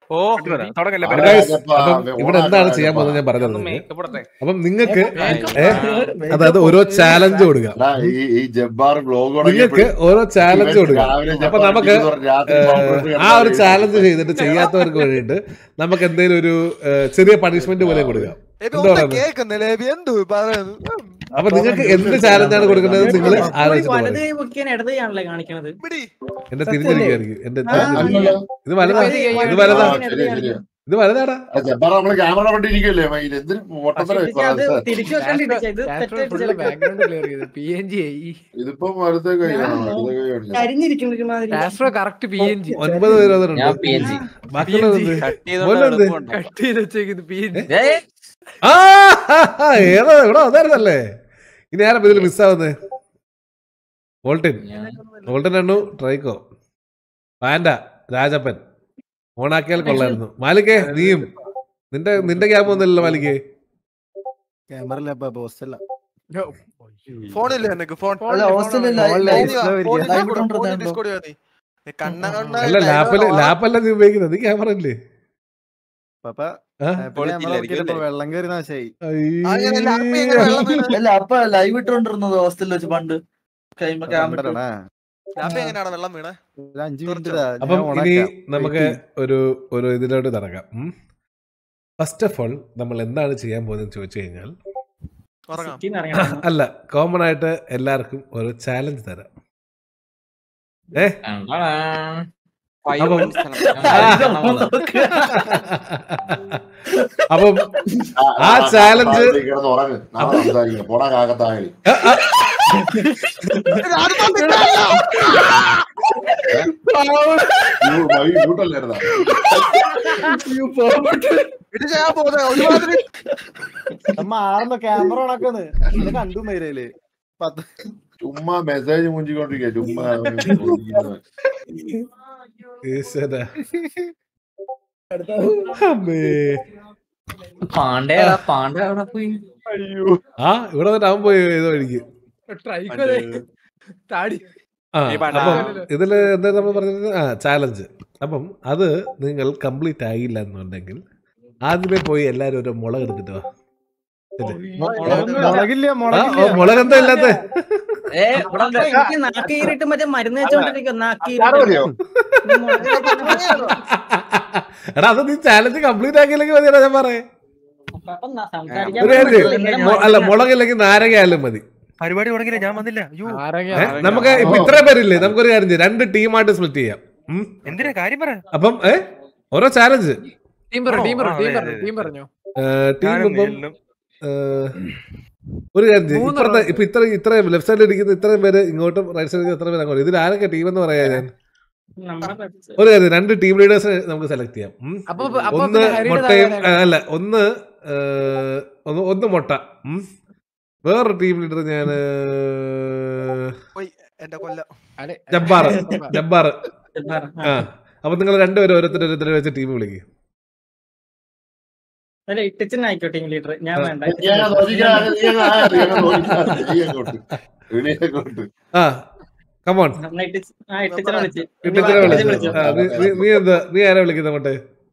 ഓ തുടങ്ങല്ലേ ആ, പരിപാടി. guys, അപ്പം ഓണാ- ഇവിടെ എന്താണ് ഓണാ- ചെയ്യാൻ പോകുന്നത് ഞാൻ പറഞ്ഞു ഒന്ന് തന്നത് മേക്കപ്പ് ഇടട്ടെ അപ്പം നിങ്ങൾക്ക് ഏ Makeup അതായത് ഓരോ ചാലഞ്ച് കൊടുക്കാം എടാ, ഈ ഈ ജബ്ബാർ ബ്ലോഗ് നിങ്ങൾക്ക് ഓരോ ചാലഞ്ച് കൊടുക്കാം അപ്പൊ നമുക്ക് ആ ഒരു ചാലഞ്ച് ചെയ്തിട്ട് ചെയ്യാത്തവർക്ക് വേണ്ടിയിട്ട് നമുക്ക് എന്തെങ്കിലും ഒരു ഏ, ചെറിയ പണിഷ്മെന്റ് പോലെ കൊടുക്കാം എന്താ പറയുന്നത് കേക്കുന്നില്ലേ എന്തു പറയുന്നത് അപ്പൊ നിങ്ങൾക്ക് എന്ത് ചാലഞ്ചാണ് കൊടുക്കുന്നത് നിങ്ങൾ ആലോചിച്ചിട്ട് വലത് പറയും കൈ പൊക്കിയാണ് ഇടത് കൈയാണല്ലേ കാണിക്കണത് പിടി എന്റെ തിരിഞ്ഞിരിക്കും എന്റെ ആ, അല്ലല്ലോ. ഇത് വലുതാ വലത് കൈ ഇത് വലുതാ ആ, ശരിയാ, ശരിയാ. ഇത് വലുതാടാ ജബ്ബാർ നമ്മള് ക്യാമറ കൊണ്ടിരിക്കല്ലേ മയിൽ എന്തിന് പൊട്ടത്തരം തിരിച്ച് അത് തിരിച്ചു വെക്കേണ്ടി ഇത് തെറ്റായിട്ട് ചിലപ്പോ ബാക്ക്ഗ്രൗണ്ട് ക്ലിയർ ചെയ്ത് പി എൻ ജി ആയി ഇതിപ്പം വലത്തെ കൈ കാണാം ഇടത്തെ കൈ കാണിക്കാം കരിഞ്ഞിരിക്കുന്നു ഒരുമാതിരി Castro correct P N G ഒൻപത് പേര് ഞാൻ വന്നിട്ടുണ്ട് പി എൻ ജി ബാക്കിയുള്ളത് കട്ട് മോനെ എന്ത്? ചെയ്തോണ്ട് കട്ട് ചെയ്ത് വെച്ചേക്കുന്നത് പി എൻ ജി ആ ഏതാ ഇവിടെ വന്നായിരുന്നല്ലേ ഇനി ആരാ ഇതിൽ മിസ്സാവുന്നത് വോൾട്ടിൻ വോൾട്ടിൻ എണ്ണു ട്രൈക്കോ പാൻഡ രാജപ്പൻ ഓണാക്കിയാൽ കൊള്ളായിരുന്നു മാലിക്കേ നീയും നിന്റെ നിന്റെ ക്യാമ്പ് ഒന്നുമില്ലല്ലോ മാലിക്കേ ഫോണില്ലേ എനിക്ക് ഫോൺ അല്ല ഹോസ്റ്റലിൽ ഡിസ്കോഡ് മതി കണ്ണ കണ്ണ അല്ല ലാപ്പില് ലാപ്പല്ല നീ ഉപയോഗിക്കുന്നത് നീ ക്യാമറ അല്ലേ ആ? വെള്ളം കയറി നാശായി അങ്ങനെയല്ല, അപ്പൊ ഇങ്ങനെ വെള്ളം വീണ്. അല്ല അപ്പൊ ലൈവ് ഇട്ടോണ്ടിരുന്നത് ഹോസ്റ്റലിൽ വെച്ച് പണ്ട് ക്യാമറ അപ്പൊ എങ്ങനെയാണ് വെള്ളം വീണേ അഞ്ചു അപ്പം ഇനി നമുക്ക് ഒരു ഒരു ഇതിലോട്ട് നടക്കാം ഫസ്റ്റ് ഓഫ് ഓൾ നമ്മൾ എന്താണ് ചെയ്യാൻ പോകുന്നത് ചോദിച്ചു കഴിഞ്ഞാൽ ഉറങ്ങാം സിറ്റിന്ന് ഇറങ്ങണം അല്ല കോമൺ ആയിട്ട് എല്ലാവർക്കും ഒരു ചാലഞ്ച് തരാം ഏ ഫൈവ് അപ്പം- മന്ത്സ് അപ്പം ആ challenge- കിടന്ന് ഉറങ്ങ് നാളെ സംസാരിക്കാം പോടാ കാക്കത്തായി മ്യൂട്ടല്ലായിരുന്നാ ഇത് ചെയ്യാൻ പോകുന്നത് ഒരുമാതിരി മാറുന്ന ക്യാമറ ഉണക്കുന്നത് ഇത് കണ്ടു മൈരയില് പത്ത് ചുമ്മാ മെസ്സേജ് മുഞ്ചിക്കൊണ്ടിരിക്കുക ചുമ്മാ ഇരിക്കുന്നത്. ഈശ്വരാ. അമ്മേ. പാണ്ഡേടാ പാണ്ഡ അവിടെ പോയി ആ ഇവിടെ വന്നിട്ട് അവൻ പോയി ഏതോ വഴിക്ക് ട്രൈക്കോ താടി ആ ഈ പാട്ടാ. അപ്പം ഇതില് എന്താ നമ്മൾ പറഞ്ഞത് ആ ചാലഞ്ച് അപ്പം അത് നിങ്ങൾ കംപ്ലീറ്റ് ആയില്ല എന്നുണ്ടെങ്കിൽ ആദ്യമേ പോയി എല്ലാരും ഒരു മുളക് എടുത്തിട്ട് വാ ശരി. മുളകില്ല ആ, ഓ, മുളക് എന്താ ഇല്ലാത്ത ഏ ഇവിടെ ഉണ്ട്. എനിക്ക് നാക്കീറിട്ട് മറ്റേ മരുന്ന് വെച്ചോണ്ടിരിക്കും എടാ അത് നീ ചാലഞ്ച് കംപ്ലീറ്റ് ആക്കിയില്ലെങ്കിൽ മതിയടാ ഞാൻ പറയേ ഒരു കാര്യം ചെയ്യ്. മൊ- അല്ല മുളകില്ലെങ്കിൽ നാരങ്ങ ആയാലും മതി പരിപാടി തുടങ്ങിയില്ല ഞാൻ വന്നില്ല അയ്യോ ഏ, നമുക്ക് ഇപ്പൊ ഇത്ര പേരില്ലേ നമുക്കൊരു കാര്യം ചെയ്യാം രണ്ട് ടീമായിട്ട് സ്പ്ലിറ്റ് ചെയ്യാം ഉം. എന്തിനാ കാര്യം പറ അപ്പം ഏ ഓരോ ചാലഞ്ച് ടീം പറഞ്ഞു ടീം പറഞ്ഞു ടീം ആ, പറഞ്ഞു ടീം പറഞ്ഞു ടീം ഇപ്പം ഏ, ഒരു കാര്യം ചെയ്യ്. മൂന്ന് ഇപ്പുറത്തെ round. ഇപ്പൊ ഇത്ര ഇത്രയും ലെഫ്റ്റ് സൈഡിൽ ഇരിക്കുന്ന ഇത്രയും പേര് ഇങ്ങോട്ടും റൈറ്റ് സൈഡിൽ ഇത്ര പേര് അങ്ങോട്ടും ഇതിൽ ആരൊക്കെ ടീം എന്ന് പറയാ ഞാൻ ഒരു കാര്യം രണ്ട് ടീം ലീഡേഴ്സ് നമുക്ക് സെലക്ട് ചെയ്യാം ഉം. അപ്പൊ അപ്പൊ ഒന്ന് പിന്നെ ഹരിയുടെ മുട്ടയും താഴെ ആ, അല്ല ഒന്ന് ഏ, ഒന്ന് ഒന്ന് മുട്ട ഉം. വേറൊരു ടീം ലീഡർ ഞാൻ എന്റെ കൊല്ലം അതെ. ജബ്ബാർ ജബ്ബാർ ആ അപ്പൊ നിങ്ങൾ രണ്ടുപേരും ഓരോരുത്തർ ഓരോരുത്തർ വെച്ച് ടീം വിളിക്കും അല്ല ഇട്ടിച്ചൻ ആയിക്കോട്ടെ ടീം ലീഡർ ഞാൻ വേണ്ട നീ അങ്ങ് നോക്കിക്കാ, നീ അങ്ങ് ആ, നീ അങ്ങ് നോക്കിക്കാ, നീ അങ്ങോട്ട്. വിളി അങ്ങോട്ട്. ആ കമോൺ എന്നാ ഇട്ടിച്ച്- ആ ഇട്ടിച്ചനെ വിളിച്ച് ഇനി ഇട്ടിച്ചിനെ ബാക്കി വിളിച്ചു വിളിച്ചോ. ആ, നീ- നീ- നീ എന്താ നീ ആരാ വിളിക്കുന്നത് അങ്ങോട്ട്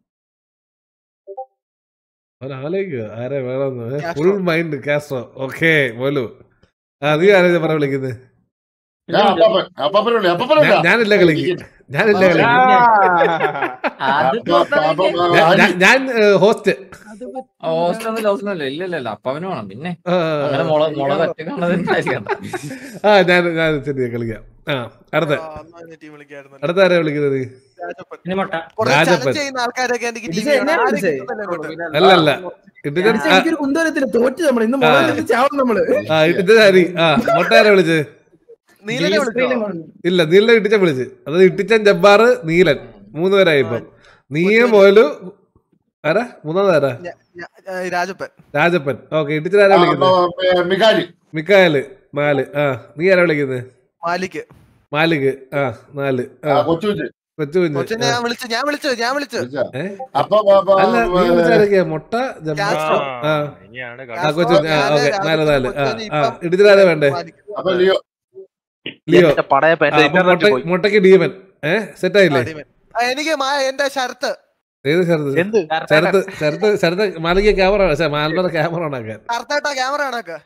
അവൻ ആലോചിക്കുക ആരാ വേണമെന്ന് ഫുൾ മൈൻഡ് കാസ്ട്രോ ഓക്കെ പോലു ആ നീ ആരാ ഞാൻ പറഞ്ഞ വിളിക്കുന്നത് ഞാൻ അപ്പാപ്പൻ, അപ്പാപ്പനെ വിളി, അപ്പാപ്പനെ വിളി. ഞാൻ- ഞാനില്ല കളിക്ക് ഞാനില്ല കളിക്ക് ആദ്യത്തെ അപ്പ- അപ്പ- അപ്പ- ഞാൻ- അടി- ഞാൻ- ഞാൻ ഹോസ്റ്റ് ഹോസ്റ്റലൊന്നും ഹോസ്റ്റലല്ല ഇല്ല ഇല്ല ഇല്ല അപ്പവന് വേണം പിന്നെ അങ്ങനെ മുളക് മുളക് ഒറ്റ കാണാതിരിക്കണ്ട ആ ഞാൻ ഞാൻ ശരി കളിക്കാം ആ അടുത്ത ടീം വിളിക്കായിരുന്നു അടുത്ത ആരാ വിളിക്കുന്നത് നീ രാജപ്പൻ ഇനി മുട്ട കുറച്ച് രാജപ്പൻ. ചലഞ്ച് ചെയ്യുന്ന ആൾക്കാരൊക്കെ എനിക്ക് ഇത് ടീം എന്നെ വിളിച്ചേ? അല്ല അല്ല ഇട്ടിച്ചൻ ആ, എനിക്കൊരു കുന്തരത്തില് തോറ്റ് നമ്മൾ ഇന്ന് ആ. മുളകിൽ ചാവും നമ്മള് ആ ഇട്ടിച്ചൻ ഹരി ആ മൊട്ട ആരാ വിളിച്ചത് നീലനെ വിളിച്ചോ ഇല്ല നീലിനെ ഇട്ടിച്ചൻ വിളിച്ച് അതായത് ഇട്ടിച്ചൻ ജബ്ബാർ നീലൻ മൂന്ന് പേരായി ഇപ്പം നീയെ മോലു ആരാ മൂന്നാമത് ആരാ ഞ- ഞ- ഏ, രാജപ്പൻ രാജപ്പൻ ഓക്കെ ഇട്ടിച്ചൻ ആരാ ആ, വിളിക്കുന്നത് അപ്പ- ഏ, മികാലി മിക്കായല് നാല് ആ നീ ആരാ വിളിക്കുന്നത് മാലിക് മാലിക് ആ നാല് ആ ആ, കൊച്ചുകുഞ്ഞ്. കൊച്ചു കുഞ്ഞ് കൊച്ചിനെ ഞാൻ വിളിച്ചു ഞാൻ വിളിച്ചു ഞാൻ വിളിച്ചു വിളിച്ചാ? ഏ? അപ്പൊ അപ്പൊ- അല്ല നീ വിളിച്ചാരൊക്കെയാ മൊട്ട ജബ്ബാർ കാസ്ട്രോ. ആ ഇനിയാണ് ആ കൊച്ചു ആ ഞാന് ഓക്കെ നാല് രാജപ്പൻ, നാല് ആ കൊച്ചുകുഞ്ഞ് ആ ഇപ്പം ഇട്ടിച്ചൻ ആരാ വേണ്ടേ മാലിക്. അപ്പൊ ലിയോ ലിയോ പടയപ്പ ആ, അപ്പൊ മൊട്ട- മൊട്ടയ്ക്ക് ഡീവൻ ഏ സെറ്റ് ആയില്ലേ ആ, ടീമൻ. ആ, എനിക്ക് മാ- എന്റെ ഷർട്ട് ഏത് ശരത് എന്ത് ശരത്ത് ശരത്ത് ശരത്ത് മാലിക ക്യാമറ പക്ഷേ മാൽമറ ക്യാമറ ഉണ്ടാക്കാൻ കറുത്തായിട്ടാ ക്യാമറ ആണൊക്കെ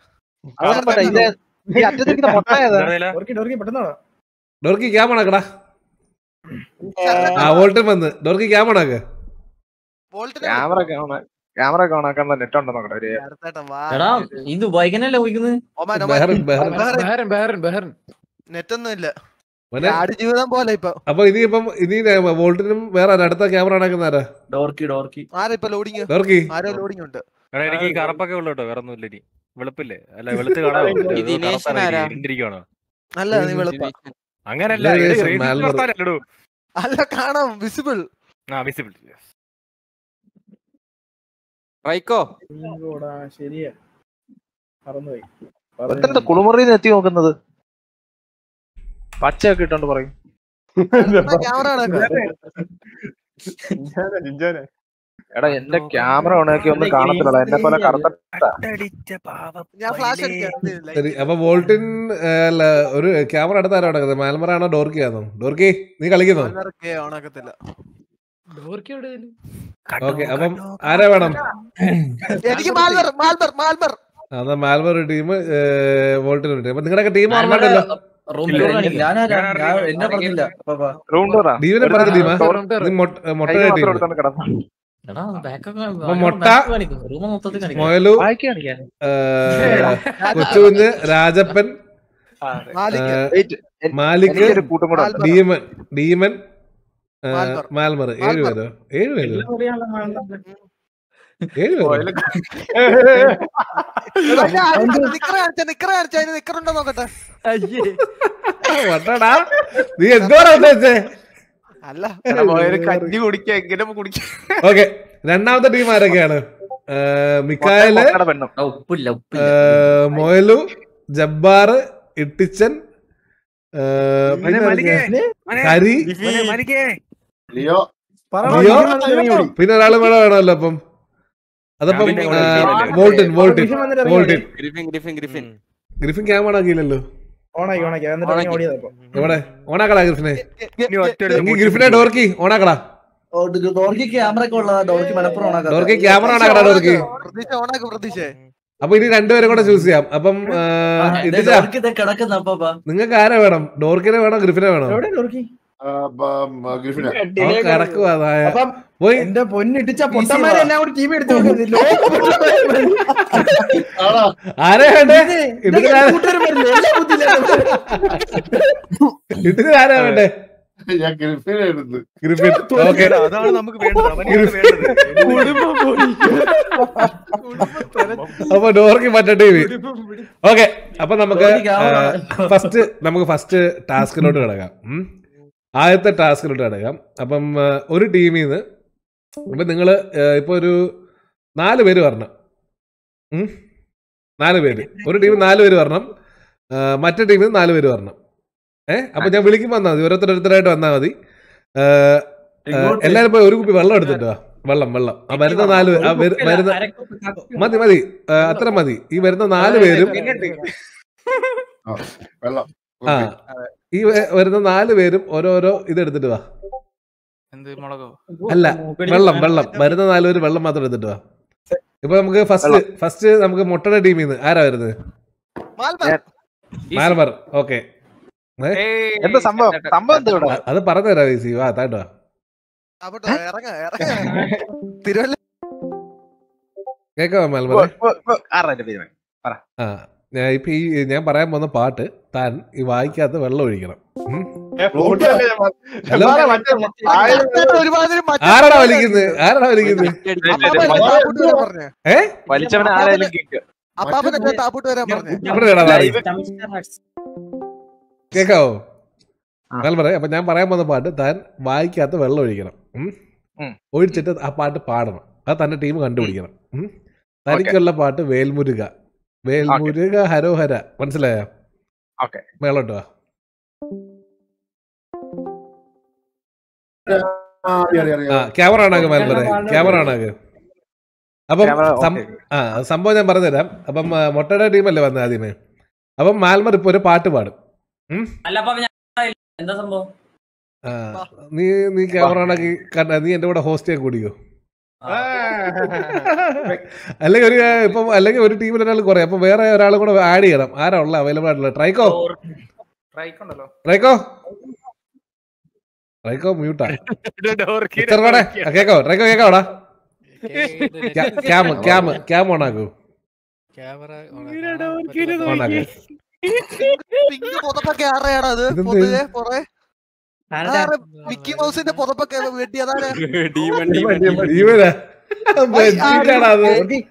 ഡോർക്കി ക്യാമറ ആക്കടാ ആ വോൾട്ടൻ വന്ന് ഡോർക്കി ക്യാമറ ആക്ക് ക്യാമറ ക്യാമറ ഓണാക്കാൻ നെറ്റ് ഉണ്ടോ നോക്കട്ടെ ഒരു എടാ ഈ ദുബായിക്കനല്ലേ പോയിക്കുന്നത് Bahrain Bahrain Bahrain Bahrain Bahrain net ഒന്നും ഇല്ല മോനെ, ആട് ജീവിതം പോലെ ഇപ്പൊ അപ്പൊ ഇനി ഇപ്പം ഇനി വോൾട്ടിനും വേറെ ആരാ? അടുത്ത ക്യാമറ ഉണ്ടാക്കുന്ന ആരാ ഡോർക്കി ഡോർക്കി ആരാ ഇപ്പൊ ലോഡിങ് ഡോർക്കി ആരോ ലോഡിങ് ഉണ്ട് എടാ എനിക്ക് ഈ കറപ്പൊക്കെ ഉള്ളു കേട്ടോ വേറെ ഒന്നുമില്ല ഇനി വെളുപ്പില്ലേ അല്ല വെളുത്ത് കാണാമോ ഈ ദിനേശൻ ആരാ? ഇരുണ്ടിരിക്കുവാണോ അല്ല നീ വെളുപ്പ അങ്ങനല്ല ഇല്ല, ഇത് ഇത് റേഡിയോ മാൽമർ. വർത്താനല്ലടോ. അല്ല കാണാം വിസിബിൾ ആ വിസിബിൾ റൈക്കോ ശരിയാ മറന്നുപോയി എന്തെന്താ കുളിമുറിയിൽ എത്തി നോക്കുന്നത് പച്ചയൊക്കെ ഇട്ടോണ്ട് പറയും ക്യാമറ ആണൊക്കെ എടാ എന്റെ ക്യാമറ ഓണാക്കി ഒന്നും കാണത്തില്ല എന്നെ പോലെ കറുത്ത ഞാൻ ഫ്ലാഷ് അടിക്കാം എന്തിനില്ല. ശരി അപ്പൊ വോൾട്ടിൻ ഏ, അല്ല ഒരു ക്യാമറ അടുത്ത ആരാ നടക്കുന്നത് മാൽമറ ആണോ ഡോർക്കി ആണോ ഡോർക്കി നീ കളിക്കുന്നോ അവന്മാർക്ക് ഓണാക്കത്തില്ല ഓക്കെ അപ്പം ആരാ വേണം എനിക്ക് മാൽബർ മാൽബർ മാൽബർ അതാ മാൽമർ ഒരു ടീം വോൾട്ടിൻ ഒരു ടീം അപ്പൊ നിങ്ങളുടെ ടീം ഓർമ്മയുണ്ടല്ലോ റൂം ഞാനാരാ ഞാൻ എന്നെ പറഞ്ഞില്ല പാപ്പാ റൂം ഡോറാ ടീമിനെ പറഞ്ഞ ടീമാ നീ മൊട്ട മൊട്ട ടീം എടാ ബാക്കൊക്കെ അപ്പൊ മുട്ട, റൂം മൊത്തത്തിൽ കാണിക്കും മൊയലു ഏ, കൊച്ചുകുഞ്ഞ് രാജപ്പൻ മാലിക് ഏ, മാലിക് കൂട്ടും കൂടെ മാൽബർ. ഡീമൻ ഡീമൻ ഏ, മാൽമർ. മാൽമർ ഏഴ് പേരോ ഏഴ് പേരോ ഏഴ് പേരോ നിക്കറ കാണിച്ച നിക്കറ കാണിച്ച അതിന് നിക്കറുണ്ടോ നോക്കട്ടെ വട്ടടാ നീ എന്തോടാ ഉദ്ദേശിച്ചേ അല്ല കഞ്ഞി കുടിക്കുക എങ്ങനെ കുടിക്കുക ഓക്കെ രണ്ടാമത്തെ ടീം ആരൊക്കെയാണ് ഏ, മിക്കായല് പെണ്ണും ആ, ഉപ്പില്ല ഏ, ഉപ്പില്ല മൊയലു ജബ്ബാർ ഇട്ടിച്ചൻ ഏ, പിന്നെ ആരൊക്കെയാ? ഹരി ലിയോ ലിയോ പിന്നെ ഒരാള് വേണം വേണമല്ലോ അപ്പം അതപ്പം പിന്നെ ഏ, ഇവിടെ വോൾട്ടിൻ വോൾട്ടിൻ വോൾട്ടിൻ Griffin Griffin Griffin Griffin camera ആക്കിയില്ലല്ലോ ഓണാക്കി ഓണാക്കി എന്നിട്ട് ഇറങ്ങി ഓടിയതപ്പോ എവിടെ ഓണാക്കടാ ഗ്രിഫിനെ ഇനി ഒറ്റ ഒരു എങ്കിൽ ഗ്രിഫിനെ ഡോർക്കി ഓണാക്കടാ ഓ, ഇത് ഡോർക്കി ക്യാമറ ഒക്കെ ഉള്ളതാ ഡോർക്കി മലപ്പുറം ഓണാക്കാം ഡോർക്കി ക്യാമറ ഓണാക്കടാ ഡോർക്കി പ്രതീക്ഷ ഓണാക്ക് പ്രതീക്ഷ അപ്പൊ ഇനി രണ്ടുപേരെ കൂടെ ചൂസ് ചെയ്യാം അപ്പം ഏ, ഇട്ടിച്ച ഡോർക്കി ഇതേ കിടക്കുന്ന പാപ്പാ നിങ്ങൾക്ക് ആരെ വേണം ഡോർക്കിനെ വേണോ ഗ്രിഫിനെ വേണോ എവിടെ ഡോർക്കി ആ, ബ- ബ- ഗ്രിഫിനെ അവൻ കിടക്കുവാ നായ. അപ്പം പോയി എന്റെ പൊന്നിട്ടിച്ച പൊട്ടന്മാരെ എല്ലാം കൂടി ടീം എടുത്ത് വെക്കുന്നില്ല. ആടാ ആരെ വേണ്ടേ ഇതൊക്കെ ഇട്ടിന് ആരെ- കൂട്ടുകാരും വരില്ലേ? എല്ലാം ബുദ്ധിയില്ലാത്തവര്. ഇട്ടിന് ആരാ വേണ്ടേ ഞാൻ ഗ്രിഫിനെ എടുത്ത് ഗ്രിഫിൻ ഓക്കെ അതാണ് നമുക്ക് വേണ്ടത് അവനെയാണ് വേണ്ടത് അപ്പൊ ഡോർക്കി മറ്റേ ടീം ഓക്കെ അപ്പൊ നമുക്ക് ഡോർക്കി ക്യാമറ ഫസ്റ്റ് നമുക്ക് ഫസ്റ്റ് ടാസ്കിലോട്ട് കിടക്കാം ഉം. ആദ്യത്തെ ടാസ്കിലോട്ട് കിടക്കാം അപ്പം ആ, ഒരു ടീമിൽ നിന്ന് ഇപ്പൊ നിങ്ങള് ആ, ഇപ്പൊ ഒരു നാല് പേര് വരണം ഉം. നാല് പേര് ഒരു ടീമിൽ നാല് പേര് വരണം ആ, മറ്റേ ടീമിൽ നാല് പേര് വരണം ഏഹ് അപ്പൊ ഞാൻ വിളിക്കുമ്പോൾ വന്നാൽ മതി ഓരോരുത്തരോരുത്തരായിട്ട് വന്നാൽ മതി ആ, ആ, എല്ലാരും പോയി ഒരു കുപ്പി വെള്ളം എടുത്തിട്ട് വാ വെള്ളം വെള്ളം ആ വരുന്ന നാല് പേ- ആ വരു- വരുന്ന മതി മതി ആ, അത്ര മതി ഈ വരുന്ന നാല് പേരും വെള്ളം ആ ഈ വ- വരുന്ന നാല് പേരും ഓരോരോ ഇത് എടുത്തിട്ട് വാ എന്ത് മുളകോ അല്ല വെള്ളം വെള്ളം വരുന്ന നാല് പേര് വെള്ളം മാത്രം എടുത്തിട്ട് വാ ഇപ്പൊ നമുക്ക് ഫസ്റ്റ് ഫസ്റ്റ് നമുക്ക് മുട്ടയുടെ ടീമിൽ നിന്ന് ആരാ വരുന്നത് മാൽബർ മാൽമർ ഓക്കെ എന്താ സംഭവം സംഭവം എന്താ ഇവിടെ അത് പറഞ്ഞു തരാം ഈസി വാ താട്ടോ വാ. അവിടെ ഇറങ്ങ ഇറങ്ങ തിരുവല്ല കേക്കാവോ മാൽമർ ആരുടെ പേര് ആ ഞാൻ ഇപ്പൊ ഈ ഞാൻ പറയാൻ പോകുന്ന പാട്ട് താൻ ഈ വായിക്കാത്ത വെള്ളം ഒഴിക്കണം ഉം. ഹലോ ഒരുമാതിരി ആരാടാ വലിക്കുന്നത് ആരാടാ വലിക്കുന്നത് താപ്പൂട്ട് വരാൻ പറഞ്ഞേ ഏ വലിച്ചവനെ ആരായാലും കേക്ക് അപ്പാപ്പനെ താപ്പൂട്ട് വരാൻ പറഞ്ഞേ ഇവിടെ ഇടാ മാറി. കേക്കാവോ മാൽമറെ അപ്പൊ ഞാൻ പറയാൻ പോകുന്ന പാട്ട് താൻ വായിക്കാത്ത വെള്ളം ഒഴിക്കണം ഉം. ഉം. ഒഴിച്ചിട്ട് ആ പാട്ട് പാടണം അത് തന്റെ ടീം കണ്ടുപിടിക്കണം ഉം. തനിക്കുള്ള പാട്ട് വേൽമുരുക വേൽമുരുക ഹരോഹര മനസ്സിലായോ ഓക്കെ മേളോട്ട് വാ ആ, അറിയാം, അറിയാം, ആ അറിയാം. ക്യാമറ ആണാക്ക് മാൽമറെ ക്യാമറ ആണാക്ക് അപ്പം സം- ആ സംഭവം ഞാൻ പറഞ്ഞുതരാം അപ്പം ആ, മൊട്ടയുടെ ടീമല്ലേ വന്നത് ആദ്യമേ അപ്പം മാൽമർ ഇപ്പൊ ഒരു പാട്ട് പാടും അല്ല അപ്പൊ ഞാൻ എന്താ സംഭവം ആ, നീ നീ ക്യാമറ ഉണ്ടാക്കി കണ്ട നീ എന്റെ കൂടെ ഹോസ്റ്റ് ചെയ്യാൻ കൂടിയോ അല്ലെങ്കിൽ ഒരു ഇപ്പം അല്ലെങ്കിൽ ഒരു ടീമിൽ ഒരാൾ കുറേ അപ്പൊ വേറെ ഒരാൾ കൂടെ ആഡ് ചെയ്യണം ആരാ ഉള്ള അവൈലബിൾ ആയിട്ടുള്ള ട്രൈക്കോ ട്രൈക്കോ ട്രൈക്കോ മ്യൂട്ടാ ഇത്രപാടെ കേക്കോ ട്രൈക്കോ കേക്കോടാ ക്യാം ക്യാം ക്യാം ഓൺ ആക്കൂ ഓൺ ആക്കൂ പിങ്ക് പുതപ്പൊക്കെ ആരുടെയാടാ അത് ഇതെന്ത്? പൊതുവെ കൊറേ ആരെ മിക്കി മൗസിന്റെ പുതപ്പൊക്കെ വെട്ടിയതാണ് ഇവരാ ബെഡ്ഷീറ്റാണ് അത്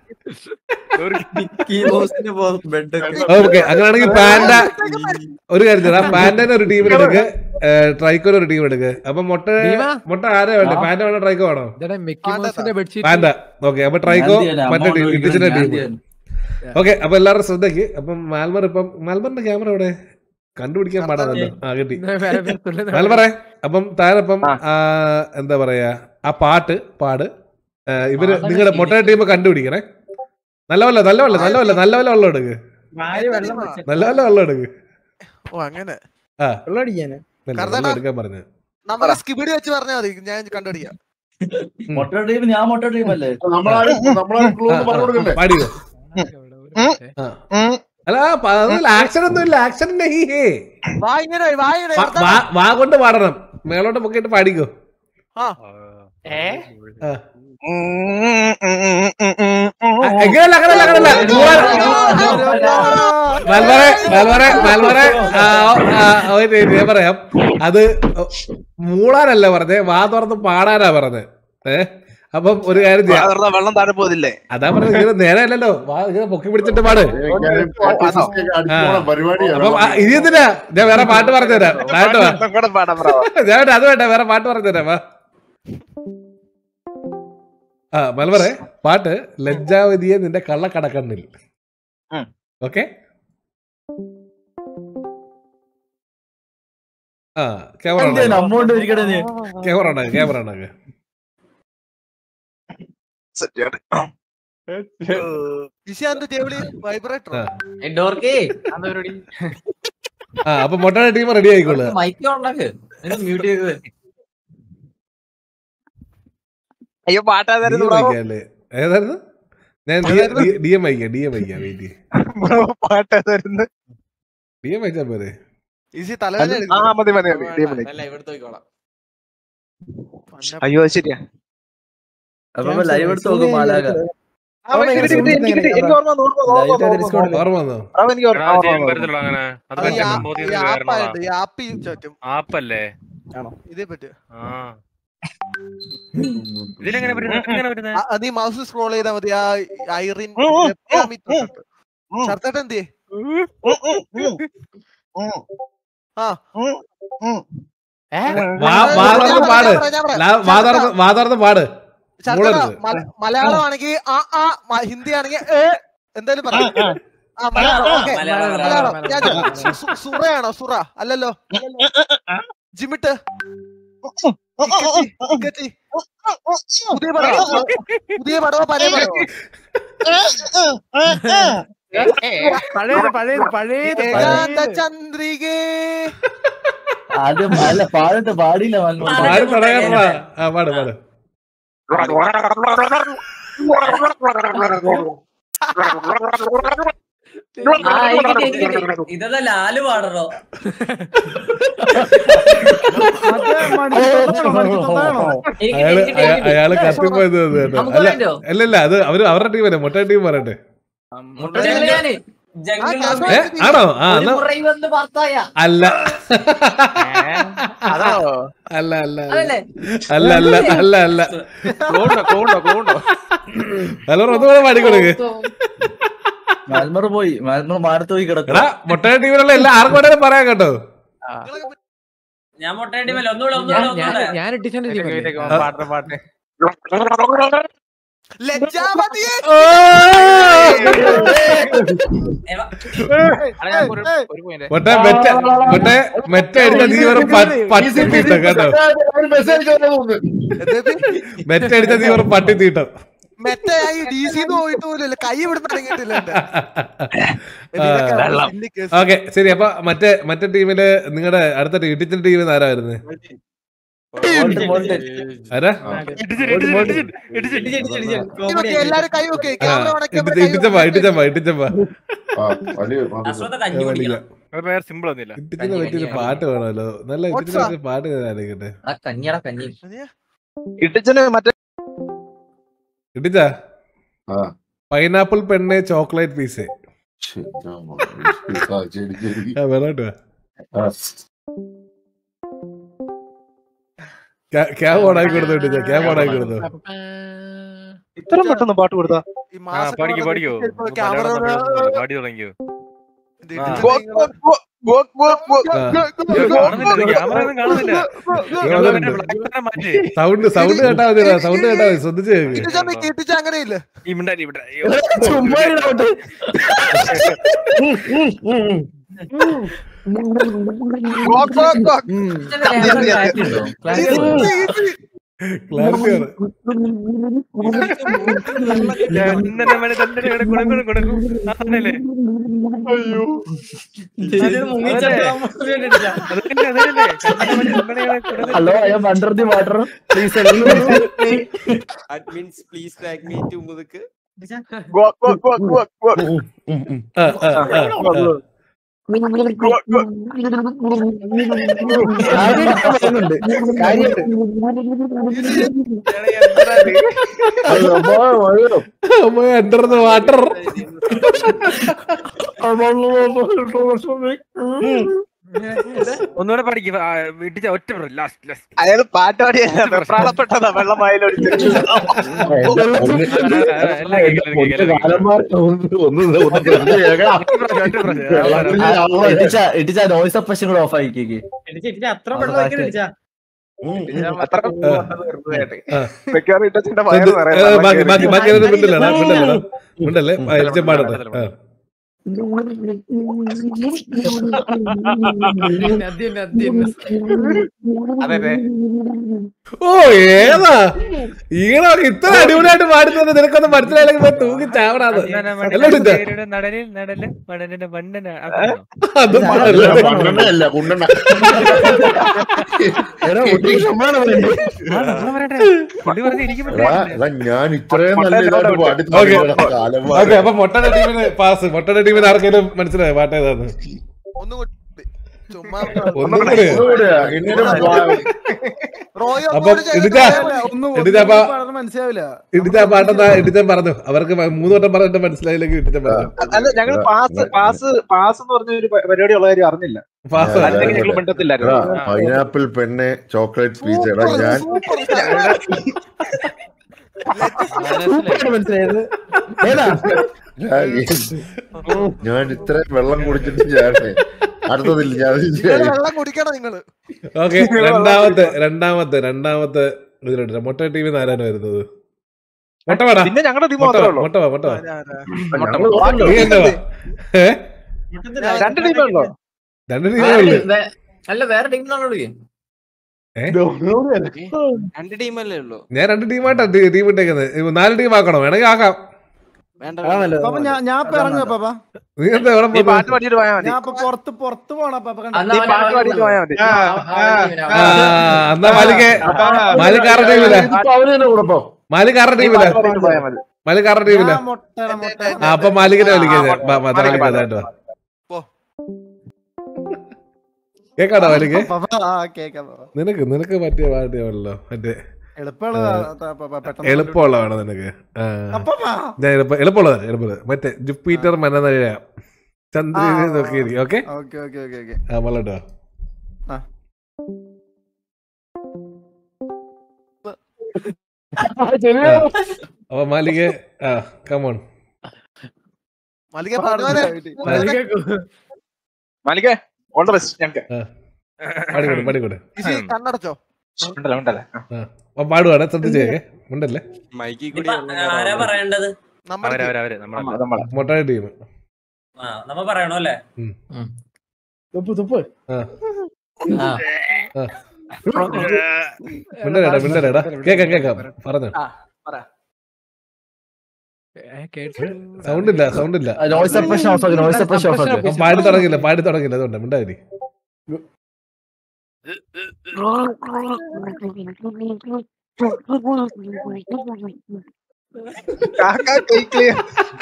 ഓക്കെ അങ്ങനെയാണെങ്കിൽ പാൻഡ ഒരു കാര്യം ചെയ്യടാ പാൻഡനെ ഒരു ടീമിലെടുക്ക് ട്രൈക്കോനെ ഒരു ടീം എടുക്ക് അപ്പൊ മുട്ട മുട്ട ആരാ വേണ്ടേ പാൻഡ വേണോ ട്രൈക്കോ വേണോ പാൻഡ ഓക്കെ അപ്പൊ ട്രൈക്കോ മറ്റേ ടീം ഇഡിജിന്റെ ടീം ഓക്കെ അപ്പൊ എല്ലാവരും ശ്രദ്ധയ്ക്ക് അപ്പം മാൽമർ ഇപ്പം മാൽമറിന്റെ ക്യാമറ എവിടെ കണ്ടുപിടിക്കാൻ പാടാണല്ലോ ആ കിട്ടി മാൽമറെ അപ്പം താരപ്പം ആ, എന്താ പറയാ ആ പാട്ട് പാട് ആ, ഇവര് നിങ്ങളുടെ മൊട്ട ടീം കണ്ടുപിടിക്കണേ നല്ല വല്ല നല്ല വല്ല നല്ല വല്ല നല്ല വല്ല വെള്ളം എടുക്ക് നല്ല വല്ല വെള്ളം എടുക്ക് ഓ അങ്ങനെ ആ വെള്ളം അടിക്കാന് നല്ല കറുത്ത വെള്ളം എടുക്കാൻ പറഞ്ഞു നമ്മളെ സ്കിബിഡി വെച്ച് പറഞ്ഞാൽ മതി ഞാൻ കണ്ടുപിടിക്കാം മൊട്ട ടീം ഞാൻ മൊട്ട ടീം അല്ലേ നമ്മളാരും നമ്മളാരും ക്ലൂ പറഞ്ഞു കൊടുക്കണ്ടേ പാടിയോ ആ. അല്ല ആക്ഷൻ ഒന്നും ഇല്ല ആക്ഷൻ വാ ഇങ്ങനെ വാ ഇങ്ങനെ വാ കൊണ്ട് പാടണം മേളോട്ട് പൊക്കിയിട്ട് പാടിക്കോ ആ. ആ. എങ്ങനെയല്ല അങ്ങനല്ല അങ്ങനല്ല മൽമറെ മൽമറെ മൽമറെ ആ, ആ, ഒരു മിനിറ്റ് ഞാൻ പറയാം അത് മൂടാനല്ല പറഞ്ഞേ വാ തുറന്ന് പാടാനാ പറഞ്ഞത് ഏ അപ്പം ഒരു കാര്യം ചെയ്യാം വെള്ളം താഴെ പോതില്ലേ അതാ പറഞ്ഞത് ഇങ്ങനെ നേരെ അല്ലല്ലോ വാ ഇങ്ങനെ പൊക്കി പിടിച്ചിട്ട് പാട് അടിച്ചോളാം പരിപാടിയാണ് അപ്പം ആ, ഇനി എന്തിനാ ഞാൻ വേറെ പാട്ട് പറഞ്ഞുതരാം താഴോട്ട് വാ കൂടെ പാടാം ബ്രോ ഞാൻ വേണ്ട, അത് വേണ്ട വേറെ പാട്ട് പറഞ്ഞുതരാം വാ ആ മലബറെ പാട്ട് ലജ്ജാവതിയെ നിന്റെ കള്ളക്കടക്കണ്ണിൽ ഉം. ഓക്കെ ആ ക്യാമറ അമ്മോണ്ട് ഇരിക്കട്ടെ നീ ക്യാമറ ഉണ്ടാക്ക് ക്യാമറ ഉണ്ടാക്ക് ഇഷാന്റെ ടേബിളി വൈബ്രേറ്റർ ആ. ഡോർക്കേ ആ അപ്പൊ മൊട്ടയുടെ ടീം റെഡി ആയിക്കോളുക മൈക്ക് ഉണ്ടാക്ക് മ്യൂട്ട് ചെയ്ത് അയ്യോ പാട്ടാതായിരുന്നു DM അയക്കാല്ലേ? ഏതായിരുന്നു ഞാൻ ഡി എം അയക്കാം ഡി എം അയക്കാം വെയിറ്റ് ബ്രോ പാട്ടാതായിരുന്നു ഡി എം അയച്ചാ പോരെ ഈസി തലവേദന ആ മതി മതി മതി ടീം വിളി. ഇവിടുത്തെ നോക്കിക്കോളാം അയ്യോ അത് ശരിയാ അപ്പൊ ലൈവ് എടുത്ത് നോക്കും മാലാക ആ, കിട്ടി, കിട്ടി, കിട്ടി, എനിക്ക് കിട്ടി. എനിക്ക് ഓർമ്മ വന്നു, ഓർമ്മ വന്നു, ഓർമ്മ വന്നു, ഓർമ്മ വന്നു. ഓർമ്മ വന്നോ ബ്രോ, എനിക്ക് ഓർമ്മ ഓർമ്മ വന്നു. അങ്ങനെ അത് ഈ മറ്റേ ആ- ബോധി ഈ ആപ്പായിട്ട് ഈ ആപ്പ് ചുറ്റും ആപ്പല്ലേ ഇതേ പറ്റും ആ ഇതിലെങ്ങനെ വരുന്നത് എങ്ങനെ വരുന്നത് ആ, നീ മൗസ് സ്ക്രോൾ ചെയ്താൽ മതി ആ ഐറിൻ ഷർട്ടട്ട് എന്ത് ആ വാ വാ തുറന്ന് പാട് ലാ- വാ തുറന്ന് വാ തുറന്ന് പാട് മൂളരുത്. മലയാളം ആണെങ്കിൽ ആ ആ മ- ഹിന്ദി ആണെങ്കിൽ ഏ എന്തായാലും പറയാം ആ മലയാളം ഓക്കെ മലയാളം, മലയാളം മലയാളം. ഞാൻ ചോ- സു- സു- സുറയാണോ സുറ അല്ലല്ലോ ജിമിട്ട് ടിക്കറ്റി, ടിക്കറ്റി. പുതിയ പടമോ പുതിയ പടമോ പഴയ പടമോ പഴയത് പഴയത് പഴയത് ഏകാന്ത ചന്ദ്രികേ ആദ്യം അല്ല പാടിട്ട് പാടിയില്ല മൽമോൻ. പാട് തുടങ്ങാ ആ പാട് പാട് ആ, എനിക്ക് കിട്ടി, എനിക്ക് കിട്ടി. ഇതല്ല ലാല് പാടണോ എനിക്ക് അയാള് കിട്ടി, അയാ- എനിക്ക് കിട്ടി. അയാള് കത്തിപ്പോയത് ഇത് കേട്ടോ നമുക്ക് അല്ല വേണ്ടോ? അല്ല അല്ല അത് അവര് അവരുടെ ടീമല്ലേ മൊട്ട ടീം പറയട്ടെ ജംഗ്ലാന്, ജംഗിൾ ആ, ഏ ആണോ ആ ഒരു എന്നാ മുറൈ വന്ന് പാർത്തായ അല്ല അതോ അല്ല അല്ല അതല്ലേ അല്ല അല്ല അല്ല അല്ല ക്ലൂണ്ടോ ക്ലൂണ്ടോ ക്ലൂണ്ടോ ഹലോ ഒന്നുകൂടെ പാടിക്കൊടുക്ക് മൽമർ പോയി മൽമർ മാരത്ത് പോയി കിടക്കും എടാ മൊട്ട ടീമിലുള്ള എല്ലാ ആർക്കും വേണേലും പറയാം കേട്ടോ ഞാൻ മുട്ടേണ്ടി മേലെ ഒന്നുകൂടെ ഒന്നുകൂടെ ഒന്നുകൂടെ ഞാൻ ഇട്ടിച്ചോണ്ട് പാട്ട് പാട്ട് ലജ്ജാവതിയെ ഏവ, അല്ല, ഞാൻ ഒരു ഒരു പോയിന്റ് മൊട്ട മെറ്റ മൊട്ട മെറ്റ അടിച്ച നീ വെറും പട്ടി തീട്ടം കേട്ടോ മെസ്സേജ് തോന്നുന്നു മെറ്റ അടിച്ച നീ വെറും പട്ടി തീട്ടം മെറ്റയായി ഡി സി പോയിട്ട് പോലും കൈ ഇവിടുന്ന് ഇറങ്ങിയിട്ടില്ല എന്റെ ഓക്കെ ശരി അപ്പൊ മറ്റേ മറ്റേ ടീമില് നിങ്ങളുടെ അടുത്ത ഇടിച്ചിന്റെ ടീമിൽ ആരാ വരുന്നത് ആരാ കൈവെക്ക്, എല്ലാരും കൈ വെക്ക് ആ, ക്യാമറ ഉണക്കുമ്പോ ഇട്ടിച്ച- ഇട്ടിച്ചപ്പാ ഇട്ടിച്ചപ്പാ ഇട്ടിച്ചപ്പാ ആ, വലിയ കഞ്ഞി കുടിക്കണം അത് വേറെ സിമ്പിൾ ഒന്നുമില്ല ഇട്ടിച്ചിനെ പറ്റിയൊരു പാട്ട് വേണമല്ലോ നല്ല ഇട്ടിച്ചിനെ പറ്റിയ പാട്ട് ആലോചിക്കട്ടെ ആ കഞ്ഞിയുടെ കഞ്ഞി ഇട്ടിച്ചന് മറ്റേ ഇട്ടിച്ച ആ. പൈനാപ്പിൾ പെണ്ണെ ചോക്ലേറ്റ് പീസ് ശ്ശെ, ഞാൻ മറന്നു. ആ, ശരി, ശരി. ആ വേണോട്ടോ ആ, ക്യാബ് ഓണാക്കി കൊടുത്തു ഇട്ടിച്ച ക്യാബ് ഓണാക്കി കൊടുത്തു ഇത്രയും പെട്ടെന്ന് പാട്ട് കൊടുത്താ ഈ ആ മാസം പാടിക്കോ പാടിക്കോ ക്യാമറ പാടി തുടങ്ങിയോ ഇത് ആ. ഇട്ടിട്ട് ആ. കാണുന്നില്ല ക്യാമറ ഒന്നും കാണുന്നില്ല കാണുന്നുണ്ട്. മറ്റേ black തന്നെ മാറ്റി സൗണ്ട് സൗണ്ട് കേട്ടാ മതി സൗണ്ട് കേട്ടാ മതി ശ്രദ്ധിച്ച് കേക്ക് ഇട്ടിച്ച നിക്ക്, ഇട്ടിച്ച അങ്ങനെയില്ല ഈ മിണ്ടാരി ഇവിടെ ചുമ്മാ ഇരുന്നോട്ട്. ക്ലാരിറ്റി ഉണ്ടോ ക്ലാരിറ്റി ഉണ്ടോ ക്ലാരിറ്റി ആണ് ചന്ദന മണി ചന്ദന ഇവിടെ കൊടുക്കണം കൊടുക്കും അതല്ലേ അതല്ലേ അതല്ലേ ചന്ദന മണി ചന്ദന ഇവിടെ കൊടുക്കും hello I'm under the water please admins please drag me to മുതുക്ക് ആ, ആ, ആ, ആ. അമ്മ അണ്ടർ ദ വാട്ടർ ഒന്നുകൂടെ പഠിക്കും വീട്ടിൽ ഒറ്റ ലാസ്റ്റ് ലാസ്റ്റ് അയാൾ പാട്ട് പാടിയല്ല വെപ്രാളപ്പെട്ടതാ വെള്ളം വായിലൊടിച്ച് എല്ലാം കേൾക്കില്ല കേൾക്കില്ല ഇട്ടിച്ച നോയ്സ് അപ്പശം കൂടെ ഓഫ് ആക്കിക്ക് അത്ര വെള്ളം വെക്കണം ഇടിച്ചാ. അത്ര ആ. മിക്കവാറും ഇട്ടച്ചിന്റെ ഇത്, വയറ് ഏ, നിറയെ ബാക്കി ബാക്കി ബാക്കി ഏതൊരു മിണ്ടല്ലടാ മിണ്ടല്ലടാ മിണ്ടല്ലേ എലിച്ച പാടട്ടെ ആ. അതെ ഓ ഏതാ ഈണൊക്കെ ഇത്ര അടിപൊളിയായിട്ട് പാടുന്നത് നിനക്കൊന്നും മനസ്സിലായില്ലെങ്കിൽ പോയി തൂങ്ങി ചാവടാത് എല്ലാം ഇടിച്ച നടനിൽ നടല് മണലിന്റെ മണ്ണന അത് പാടല്ലേ പണ്ടെണ്ണയല്ല, കുണ്ടെണ്ണ. പുള്ളി പറഞ്ഞ് എനിക്ക് എടാ, എടാ, ഞാൻ ഇത്രയും നല്ല ഇതായിട്ട് പാടി ഓക്കേ. തുടങ്ങിയതാ കാലം ഓക്കെ അപ്പൊ മൊട്ടയുടെ ടീമിന് പാസ് മൊട്ടയുടെ ടീമിന് ആർക്കെങ്കിലും മനസ്സിലായോ പാട്ട് ഏതാന്ന് ഒന്നുകൂടി ചുമ്മാ ഒന്നും കൂടി ഒന്നുകൂടിയാ, ഇനിയൊരു വാ- റോയ് അപ്പം ഒന്നുകൂടി ചെയ്തിട്ട് ഇടിച്ച ഒന്നും ഇടിച്ചപ്പാ പാടുന്നത് മനസ്സിലാവില്ല ഇടിച്ച പാട്ടെന്താ ഇടിച്ചൻ പറഞ്ഞു അവർക്ക് മൂന്ന് വട്ടം പറഞ്ഞിട്ട് മനസ്സിലായില്ലെങ്കിൽ ഇടിച്ചൻ പറഞ്ഞു അല്ല ഞങ്ങൾ പാസ് പാസ് പാസ് എന്ന് പറഞ്ഞ ഒരു പരിപാടി ഉള്ള കാര്യം അറിഞ്ഞില്ല പാസ് അല്ലെങ്കിൽ ഞങ്ങൾ എടാ, മിണ്ടത്തില്ലായിരുന്നു പൈനാപ്പിൾ പെണ്ണെ ചോക്ലേറ്റ് പീസ് എടാ ഞാൻ മനസ്സിലായത് ഏതാ ഞാൻ- ഞാൻ ഇത്രയും വെള്ളം കുടിച്ചിട്ട് ഞാൻ അടുത്തതില്ല ഞാൻ വെള്ളം കുടിക്കണം നിങ്ങള് ഓക്കെ രണ്ടാമത്തെ രണ്ടാമത്തെ രണ്ടാമത്തെ ഇതിലുണ്ട് മൊട്ട ടീമിൽ നിന്ന് ആരാണ് വരുന്നത് മൊട്ട വേടാ പിന്നെ ഞങ്ങളുടെ ടീം മൊട്ട മാത്രമേ വാ, ഉള്ളൂ മൊട്ട വാ മൊട്ട വാ ബാക്കി നീ എന്നെ വാ ഏ രണ്ട് ടീമേ ഉള്ളൂ രണ്ട് ടീമേ ഉള്ളു അല്ല വേറെ ടീമിനാണോ രണ്ട് ടീമല്ലേ ഉള്ളൂ ഞാൻ രണ്ട് ടീമായിട്ടാ ടീം ഇട്ടേക്കുന്നത് നാല് ടീം ആക്കണോ വേണമെങ്കിൽ ആക്കാം വേണ്ട പാപ്പ ഞാൻ ഞാൻ ഇപ്പൊ ഇറങ്ങുക പാപ്പ നീ എന്താ എവിടെ നീ പോകുന്നത്? പാട്ട് പാടിയിട്ട് പോയാൽ മതി ഞാൻ ഇപ്പൊ പുറത്ത് പുറത്ത് പോണ പാപ്പ കണ്ടോ? നീ പാട്ട് പാടിയിട്ട് പോയാൽ മതി ആ എന്നാ മാലിക്കെ മാലിക്കാരുടെ ടീമില അവന് തന്നെ കൊടുപ്പോ മാലിക്കാരുടെ നീ ടീമില പാട്ട് പാടിയിട്ട് പോയാൽ മതി മാലിക്കാരുടെ ടീമില ഞാൻ മുട്ടയുടെ മുട്ട ആ അപ്പൊ മാലിക്കിനെ വിളിക്കാം ഞാൻ. ആ, ബാ, ബാ, മാലിക് മാലിക് അതായിട്ട് വാ. പോ. കേക്കാടോ മാലിക്ക് പാപ്പ ആ കേക്കാം പാപ്പ. നിനക്ക് നിനക്ക് പറ്റിയ പാട്ടിയാണല്ലോ മറ്റേ എളുപ്പമുള്ളതാ ത- പാപ്പ, പെട്ടെന്ന് എളുപ്പമുള്ളതാണ് നിനക്ക് ആ. അപ്പപ്പാ. ഞാൻ എളുപ്പ എളുപ്പമുള്ളത് എളുപ്പമുള്ളത് മറ്റേ ജുപ്പീറ്റർ മനനഴ ചന്ദ്രനെ ആ. നോക്കിയിരിക്കും okay okay okay okay okay ആ മള്ളട്ടോ ആ. അപ്പൊ മാലിക ആ കമോൺ മലിക പാടുവാനെ മാലിക്കേ ഓൾ ദ ബെസ്റ്റ് ഞങ്ങൾക്ക് പാടിക്കൂടെ പാടിക്കൂടെ ഇസി കണ്ണടച്ചോ ഉണ്ടല്ലോ ഉണ്ടല്ലേ അപ്പൊ പാടുവാണ് ശ്രദ്ധിച്ചേ ഉണ്ടല്ലേ മൈക്കിൽ കൂടി ആരാ പറയേണ്ടത് നമ്മൾ അവരവരവര് നമ്മളെ നമ്മളെ മൊട്ടായ ടീം ആ നമ്മ പറയണോ അല്ലേ തുപ്പ് തുപ്പ് മിണ്ടലേടാ മിണ്ടലേടാ കേക്കാം കേക്കാം പറഞ്ഞു സൗണ്ട് ഇല്ല സൗണ്ട് ഇല്ല നോയ്സ് സപ്രഷൻ ഓഫ് ആക്കി നോയ്സ് സപ്രഷൻ ഓഫ് ആക്കി അവൻ പാടി തുടങ്ങില്ല പാടി തുടങ്ങില്ല അതുകൊണ്ട് മിണ്ടാതി കാക്ക കേക്കില്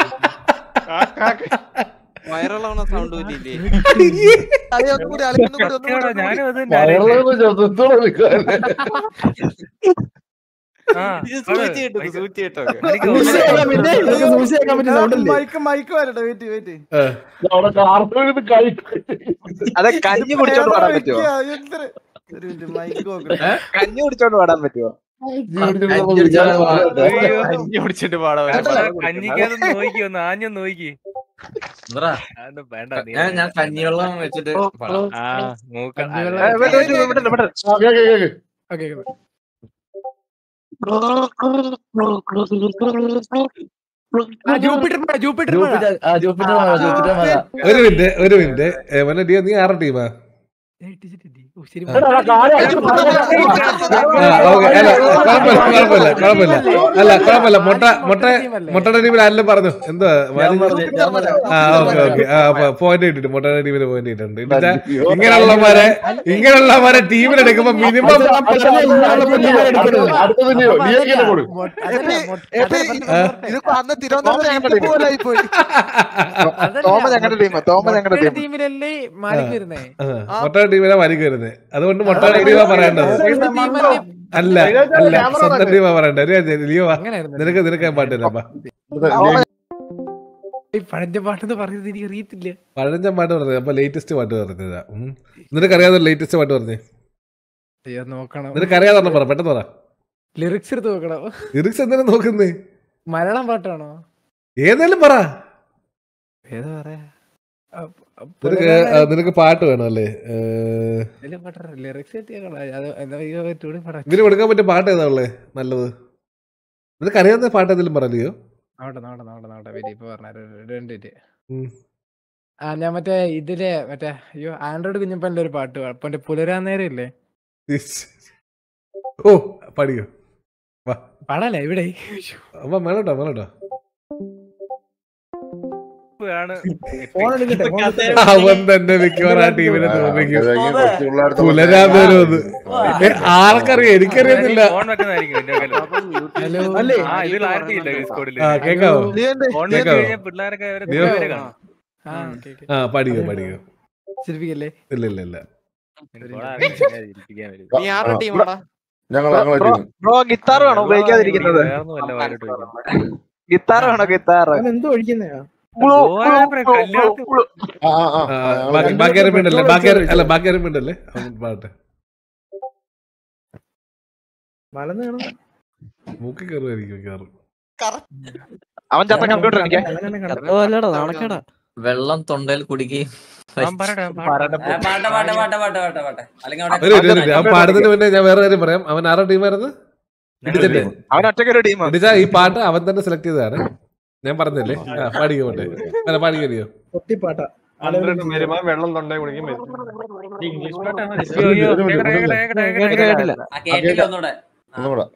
വൈറലാവണ സൗണ്ട് പറ്റിയില്ലേ അളി ഒന്നും കൂടി അളി ഒന്നും കൂടി ഒന്നും കൂടി, ഒന്നും കൂടി ഞാനും അത് തന്നെ ആലോചിച്ചത്. ആ, ഇത് അത് സൂചി കിട്ടും സൂചി കിട്ടും എനിക്ക് മൈക്ക് മൈക്ക് വരട്ടെ വെയിറ്റ് വെയിറ്റ് അവിടെ കാർട്ടൂണിത് കഴിക്കും അതെ കഞ്ഞി കുടിച്ചോണ്ട് പാടാൻ പറ്റുമോ എന്തൊരു ഒരു മിനിറ്റ് മൈക്ക് നോക്കട്ടെ കഞ്ഞി കുടിച്ചോണ്ട് പാടാൻ പറ്റുമോ അയ്യോ. കഞ്ഞി കുടിച്ചിട്ട് പാടാൻ കഞ്ഞിക്കതൊന്ന് നോക്കി ഒന്ന് ആഞ്ഞൊന്ന് നോക്കി എന്താ അതൊന്നും വേണ്ട നീ ഞാൻ ഞാൻ കഞ്ഞിവെള്ളം വെച്ചിട്ട് പാടാം. ആ മൂക്ക ഏ, വിട്, വിട്, വിട്, വിട്, വിട്. ജൂപ്പിറ്റർ ജൂപ്പിറ്റർ മഴ ജൂപ്പിറ്റർ മഴ ഒരു മിനിറ്റ് ഒരു മിനിറ്റ് മറ്റേ ഡിയോ നീ ആരുടെ ടീമാ ശരി ആ ഓക്കെ അല്ല കുഴപ്പമില്ല കുഴപ്പമില്ല കുഴപ്പമില്ല അല്ല കുഴപ്പമില്ല മുട്ട മുട്ട മുട്ടയുടെ ടീമിൽ ആരെല്ലാം പറഞ്ഞു എന്തുവാ ഞാൻ പറഞ്ഞു ഞാൻ പറഞ്ഞു ആ ഓക്കെ ഓക്കെ ആ പോയിന്റ് കിട്ടിട്ട് മുട്ടയുടെ ടീമിൽ പോയിന്റ് കിട്ടുന്നുണ്ട് ഇന്നിട്ടാ ഇങ്ങനെയുള്ളവരെ ഇങ്ങനെയുള്ളവരെ ടീമിലെടുക്കുമ്പോ മിനിമം അടുത്തത് നീയോ നീ കൊടുക്കും എപ്പി, ഇതിപ്പോ അന്ന് തിരുവനന്തപുരം പോലെ ആയി പോയി തോമ ഞങ്ങളുടെ ടീം തോമ ഞങ്ങളുടെ ടീം ടീമിലല്ലേ മാലിക് വരുന്നേ മുട്ടയുടെ ടീമിലെ വലിക്ക് വരുന്നത് അതുകൊണ്ട് മുട്ടയുടെ ടീമാ പറയേണ്ടത് അല്ല അല്ല സ്വന്തം ടീമാ പറയണ്ടത് ഒരു കാര്യം ചെയ്യ്, ലിയോ വാ. അങ്ങനെയായിരുന്നു നിനക്ക് നിനക്ക് ഞാൻ പാട്ടില്ലപ്പാ പഴഞ്ച പാട്ടെന്ന് പറയുന്നത് എനിക്ക് അറിയത്തില്ല പഴഞ്ചൻ പാട്ട് പറഞ്ഞത് അപ്പൊ ലേറ്റസ്റ്റ് പാട്ട് പറഞ്ഞതാ ഉം. നിനക്കറിയാതെ ലേറ്റസ്റ്റ് പാട്ട് പറഞ്ഞേ അയ്യോ നോക്കണം നിനക്കറിയാതെ പറഞ്ഞ പറ പെട്ടെന്ന് പറ ലിറിക്സ് എടുത്ത് നോക്കണം ലിറിക്സ് എന്തിനാ നോക്കുന്നേ മലയാളം പാട്ടാണോ ഏതായാലും പറ ഏതാ പറയാ നിനക്ക് ആ, നിനക്ക് പാട്ട് വേണം അല്ലേ ലിറിക്സ് എത്തിയാ അത് എന്താ ഈ ടൂടി പറ ഇതിന് കൊടുക്കാൻ പറ്റിയ പാട്ട് ഏതാ ഉള്ളേ നല്ലത് നിനക്ക് അറിയാവുന്ന പാട്ട് ഏതെങ്കിലും പറയലിയോ നോട്ടെ നോട്ടെ നോട്ടെ നോട്ടെ വരി ഇപ്പൊ പറഞ്ഞു രണ്ട് മിനിറ്റ് ഉം. ആ ഞാൻ മറ്റേ ഇതിലെ മറ്റേ അയ്യോ ആൻഡ്രോയിഡ് കുഞ്ഞപ്പൻ്റെ ഒരു പാട്ട് പാ- മറ്റേ പുലരാൻ നേരം ഇല്ലേ ഓ പഠിക്കോ പാടല്ലേ ഇവിടെ അപ്പൊ മേളട്ടോ മേളട്ടോ ആണ് അവൻ തന്നെ മിക്കവാറും ആ ടീമിനെ തോന്നിക്കും പിള്ളേർക്ക് പുലരാൻ വരുമെന്ന് ഏ, ആർക്കറിയാം എനിക്കറിയത്തില്ല ഫോൺ വെക്കുന്നതായിരിക്കും എന്റെ കയ്യില്. ഹലോ ആ ഇതിൽ ആർക്കില്ല ഡിസ്കോഡില് ആ കേക്കാവോ നീയുണ്ട് ഫോൺ വെച്ച് കേക്കാവോ? കഴിഞ്ഞാൽ പിള്ളേരൊക്കെ അവരെ നീയോ? പേര് കാണും ആ ഓക്കെ ഓക്കെ ആ പഠിക്കോ പഠിക്കോ ശരിപ്പിക്കല്ലേ ഇല്ല ഇല്ല ഇല്ല ഫോൺ ആർക്കും ഇരിക്കാൻ വരും. നീ ആരുടെ ടീമാടാ ഞങ്ങൾ ഞങ്ങളെ ടീം ബ്രോ ഗിത്താർ വേണോ ഉപയോഗിക്കാതിരിക്കുന്നത് വേറൊന്നുമല്ല വായിലോട്ട് വരുന്നത്. ഗിത്താർ വേണോ ഗിത്താർ എന്തോ ഒഴിക്കുന്നേ ഓരോരുത്തരെ കല്യാണത്തിന് ആ ആ, ആ, ആ ഞങ്ങളെ ബാക്കി team. ബാക്കി അറിയണ്ടല്ലേ ബാക്കി അറി- അല്ല ബാക്കി അറിയണ്ടല്ലേ അവൻ പാട്ടെ മൂക്കി കയറുമായിരിക്കും മിക്കവാറും അവൻ ചത്ത കമ്പ്യൂട്ടർ എനിക്ക് അല്ലടാ നാണക്കേടാ വെള്ളം തൊണ്ടയിൽ കുടിക്കുകയും അവൻ പറയട്ടെ, അവൻ പറയട്ടെ. ആ, പാട്ടെ പാട്ടെ പാട്ടെ പാട്ടെ പാട്ടെ പാട്ടെ അല്ലെങ്കിൽ ഒരു അവിടെ മിനിറ്റ്, ഒരു മിനിറ്റ്. അവൻ പാടുന്നതിന് മുന്നേ ഞാൻ വേറെ കാര്യം പറയാം അവൻ ആരുടെ ടീമായിരുന്നു ഇടിച്ചിട്ട് അവൻ ഒറ്റയ്ക്കൊരു ടീം ഇടിച്ച ഈ പാട്ട് അവൻ തന്നെ സെലക്ട് ചെയ്തതാണ് ഞാൻ പറഞ്ഞല്ലേ ആ പാടിക്കോ പോട്ടെ അല്ല പാടിക്കോ വെള്ളം തൊണ്ടേ കുടിക്കും ഇംഗ്ലീഷ് പാട്ടാണ്. അയ്യോ, അയ്യോ, കേക്കട്ടെ, കേക്കട്ടെ, കേക്കട്ടെ, കേക്കട്ടെ, കേക്കട്ടെ. ആ കേട്ടില്ല ഒന്നുകൂടെ ഒന്നും കൂടെ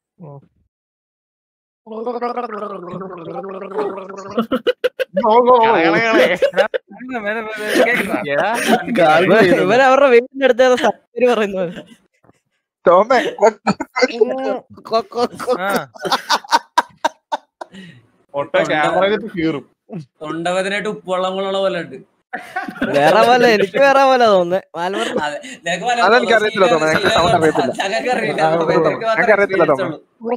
വേറെ, വേറെ, വേറെ, കേക്കണ്ട. ഇവരവരുടെ വീടിന്റെ അടുത്ത് പേര് പറയുന്നത് തോമേ ആ, തൊണ്ടവേദനയായിട്ട് ഉപ്പുവെള്ളം കൊള്ളുള്ള പോലെ ഉണ്ട് വേറെ പോലെ എനിക്ക് വേറെ പോലെ തോന്നുന്നേ മാൽമർ അതെ നിനക്ക് വല്ല അതെനിക്ക് അറിയത്തില്ല തോന്നുന്നു. ശീലം- എനിക്ക് sound അറിയത്തില്ല. ഞങ്ങൾക്ക് അറിയില്ല ആ, നിനക്ക് മാത്രമേ എനിക്ക് അറിയത്തില്ല തോന്നുന്നു.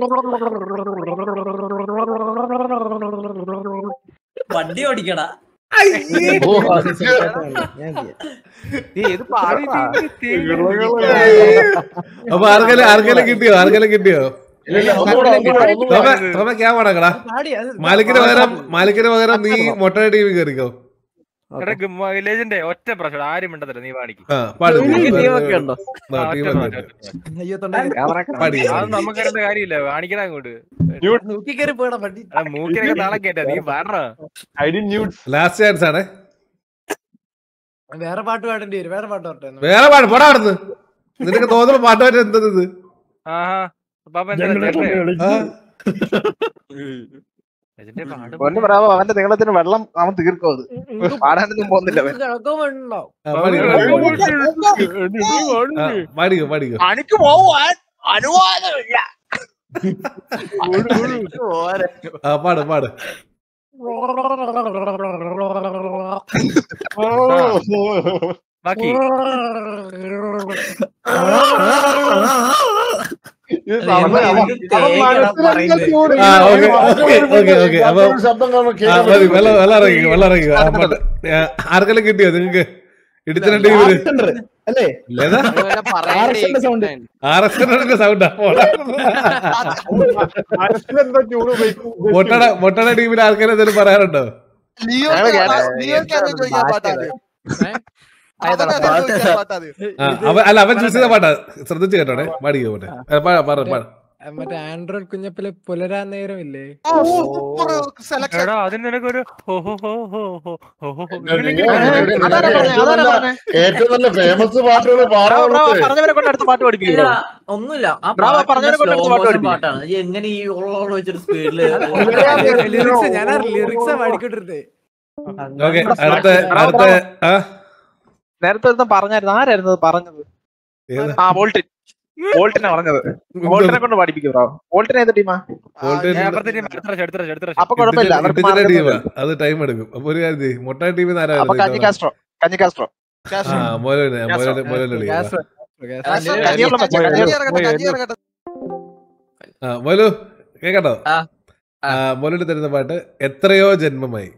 experience ഉള്ളൂ. വണ്ടി ഓടിക്കടാ ഓ, അത് ശരി. അപ്പൊ ആർക്കെല്ലാം ആർക്കെല്ലാം കിട്ടിയോ ആർക്കെല്ലാം കിട്ടിയോ ഇല്ല, ഇല്ല, ഒന്നുകൂടെ, ഒന്നുകൂടെ, ഒന്നുകൂടെ. തോമ തോമ ക്യാ പാടാക്കടാ മാലിക്കിന് പകരം മാലിക്കിന് പകരം നീ മൊട്ടയുടെ ടീമിൽ കയറിക്കോ എടാ, വില്ലേജിന്റെ ഒറ്റ പ്രശ്നം ആരും മിണ്ടത്തില്ല നീ പാടിക്ക് ആ പാട് ടീമൊക്കെ ഉണ്ടോ ആ, ആ, ടീം ഒറ്റ വന്നിട്ട്. ഒറ്റ. അയ്യോ തൊണ്ട പാടി അത് നമുക്കറിയുന്ന കാര്യമില്ല കാണിക്കണ അങ്ങോട്ട് നോക്കി കയറി പോയടാ പട്ടി എടാ, മൂക്കിനൊക്കെ നാളെ കേട്ടാ നീ പാടണ ലാസ്റ്റ് ചാൻസ് ആണ് വേറെ പാട്ട് പാടേണ്ടി വരും വേറെ പാട്ട് പാട്ടെ വേറെ പാട് പോടാ അവിടുന്ന് നിനക്ക് തോന്നുന്നു പാട്ട് പാട്ട് എന്തത് ഇത് ആഹാ പാപ്പ എന്താ ചേട്ടനെ ആ? ഇതിന്റെ പാട് പൊന്നു പ്രാവോ അവന്റെ നീളത്തിന് വെള്ളം അവൻ തീർക്കും അത് പാടാനൊന്നും പോകുന്നില്ല അവൻ കിഴക്കുമുണ്ടോ ആ, പാടിക്കോ ആ, പാടിക്കോ പാടിക്കോ പണിക്ക് പോവാൻ അനുവാദമില്ല ആ പാട് പാട് ബാക്കി ഇത് അവൻ- അവൻ- അവൻ മനസ്സിലാക്കിയ ചൂട്. ആ, ഓക്കേ, ഓക്കേ, ഓക്കേ, ഓക്കേ. അപ്പൊ മറ്റൊരു ശബ്ദം കാരണം ആ, കേൾക്കാൻ മതി പറ്റില്ല. വെള്ളം വെള്ളം ഇറങ്ങിക്കോ വെള്ളം ഇറങ്ങിക്കോ ആ, മറ്റേ, ആ, ആർക്കെല്ലാം കിട്ടിയോ നിങ്ങക്ക് ഇടിച്ചിട്ട് ടീമില് അല്ലേ ഏതാ സൗണ്ട് ആർ എസ് എന്നിന്റെ സൗണ്ടാ മനസ്സിലെന്താ ചൂട് ഉപയോഗിക്കും? മൊട്ടട മൊട്ടട ടീമിൽ ആർക്കെങ്കിലും എന്തെങ്കിലും പറയാനുണ്ടോ ലിയോ ഞങ്ങള് കേട്ടാ. ലിയോക്ക് അറിയാൻ ചോദിക്കാൻ പാട്ടാണ് ഏതാണ് ചോദിക്കാൻ പാട്ടാണ് ആ, അവൻ അല്ല അവൻ ചൂസ് ചെയ്ത പാട്ടാ ശ്രദ്ധിച്ച് കേട്ടോടെ പാടിക്കോ പോട്ടെ ആ, പാ- പറ പാ മറ്റേ ആൻഡ്രോയിഡ് കുഞ്ഞപ്പിലെ പുലരാൻ നേരം ഇല്ലേ ഓ സൂപ്പർ സെലക്ഷൻ എടാ അതിന് നിനക്കൊരു ഹോ ഹോ ഹോ ഹോ ഹോ ഹോ ഹോ ഹോ നിങ്ങൾ- ഇങ്ങനെ നിങ്ങൾ- നിങ്ങൾ അതാരാ പറഞ്ഞേ? ഏറ്റവും അതാരാ നല്ല- പറഞ്ഞേ? ഏറ്റവും നല്ല ഫേമസ് പാട്ടുകൾ പാടാറുണ്ട് പറഞ്ഞവരെ കൊണ്ട് അടുത്ത പാട്ട് പഠിപ്പിക്കും ഇല്ല, ഒന്നുമില്ല ആ ബ്രാവോ, പാട്ടിന്റെ പറഞ്ഞവരെ കൊണ്ട് slow എടുത്ത് പാട്ട് motion പഠിപ്പിക്ക്. പാട്ടാണ് ഈ എങ്ങനെ ഈ ഓളോളം വെച്ചൊരു സ്പീഡില് ലിറിക്സ് ഞാൻ ലിറിക്സാ പാടിക്കൊണ്ടിരുന്നേ ഓക്കെ അടുത്ത അടുത്ത ആ നേരത്തെ ഒരുത്തൻ പറഞ്ഞായിരുന്നു ആരായിരുന്നു അത് പറഞ്ഞത് ഏതാ? ആ വോൾട്ടിൻ വോൾട്ടിനെ പറഞ്ഞത് വോൾട്ടിനെ കൊണ്ട് പഠിപ്പിക്കും ബ്രോ വോൾട്ടിന് ഏത് ടീമാ വോൾട്ടിൻ ഞാൻ അപ്പുറത്തെ team അടുത്ത പ്രാവശ്യം, അടുത്ത പ്രാവശ്യം, അടുത്ത പ്രാവശ്യം. അപ്പൊ കുഴപ്പമില്ല അവർക്ക് ഇടിച്ചിന്റെ മാർക്ക് ടീമാ ഒന്നുമില്ല. അത് ടൈം എടുക്കും അപ്പൊ ഒരു കാര്യം ചെയ്യ്. മൊട്ട ടീമിൽ നിന്ന് അപ്പൊ കഞ്ഞി ആരാ കാസ്ട്രോ കഞ്ഞി കാസ്ട്രോ ആ മോനെ മോനെ മോനെ വിളിക്കാം കഞ്ഞിവെള്ളം വെച്ച കഞ്ഞി കഞ്ഞി ഇറങ്ങട്ടെ കഞ്ഞി ഇറങ്ങട്ടെ ആ മോലു കേക്കട്ടോ ആ, ആ. ആ മോലോട് തരുന്ന പാട്ട് എത്രയോ ജന്മമായി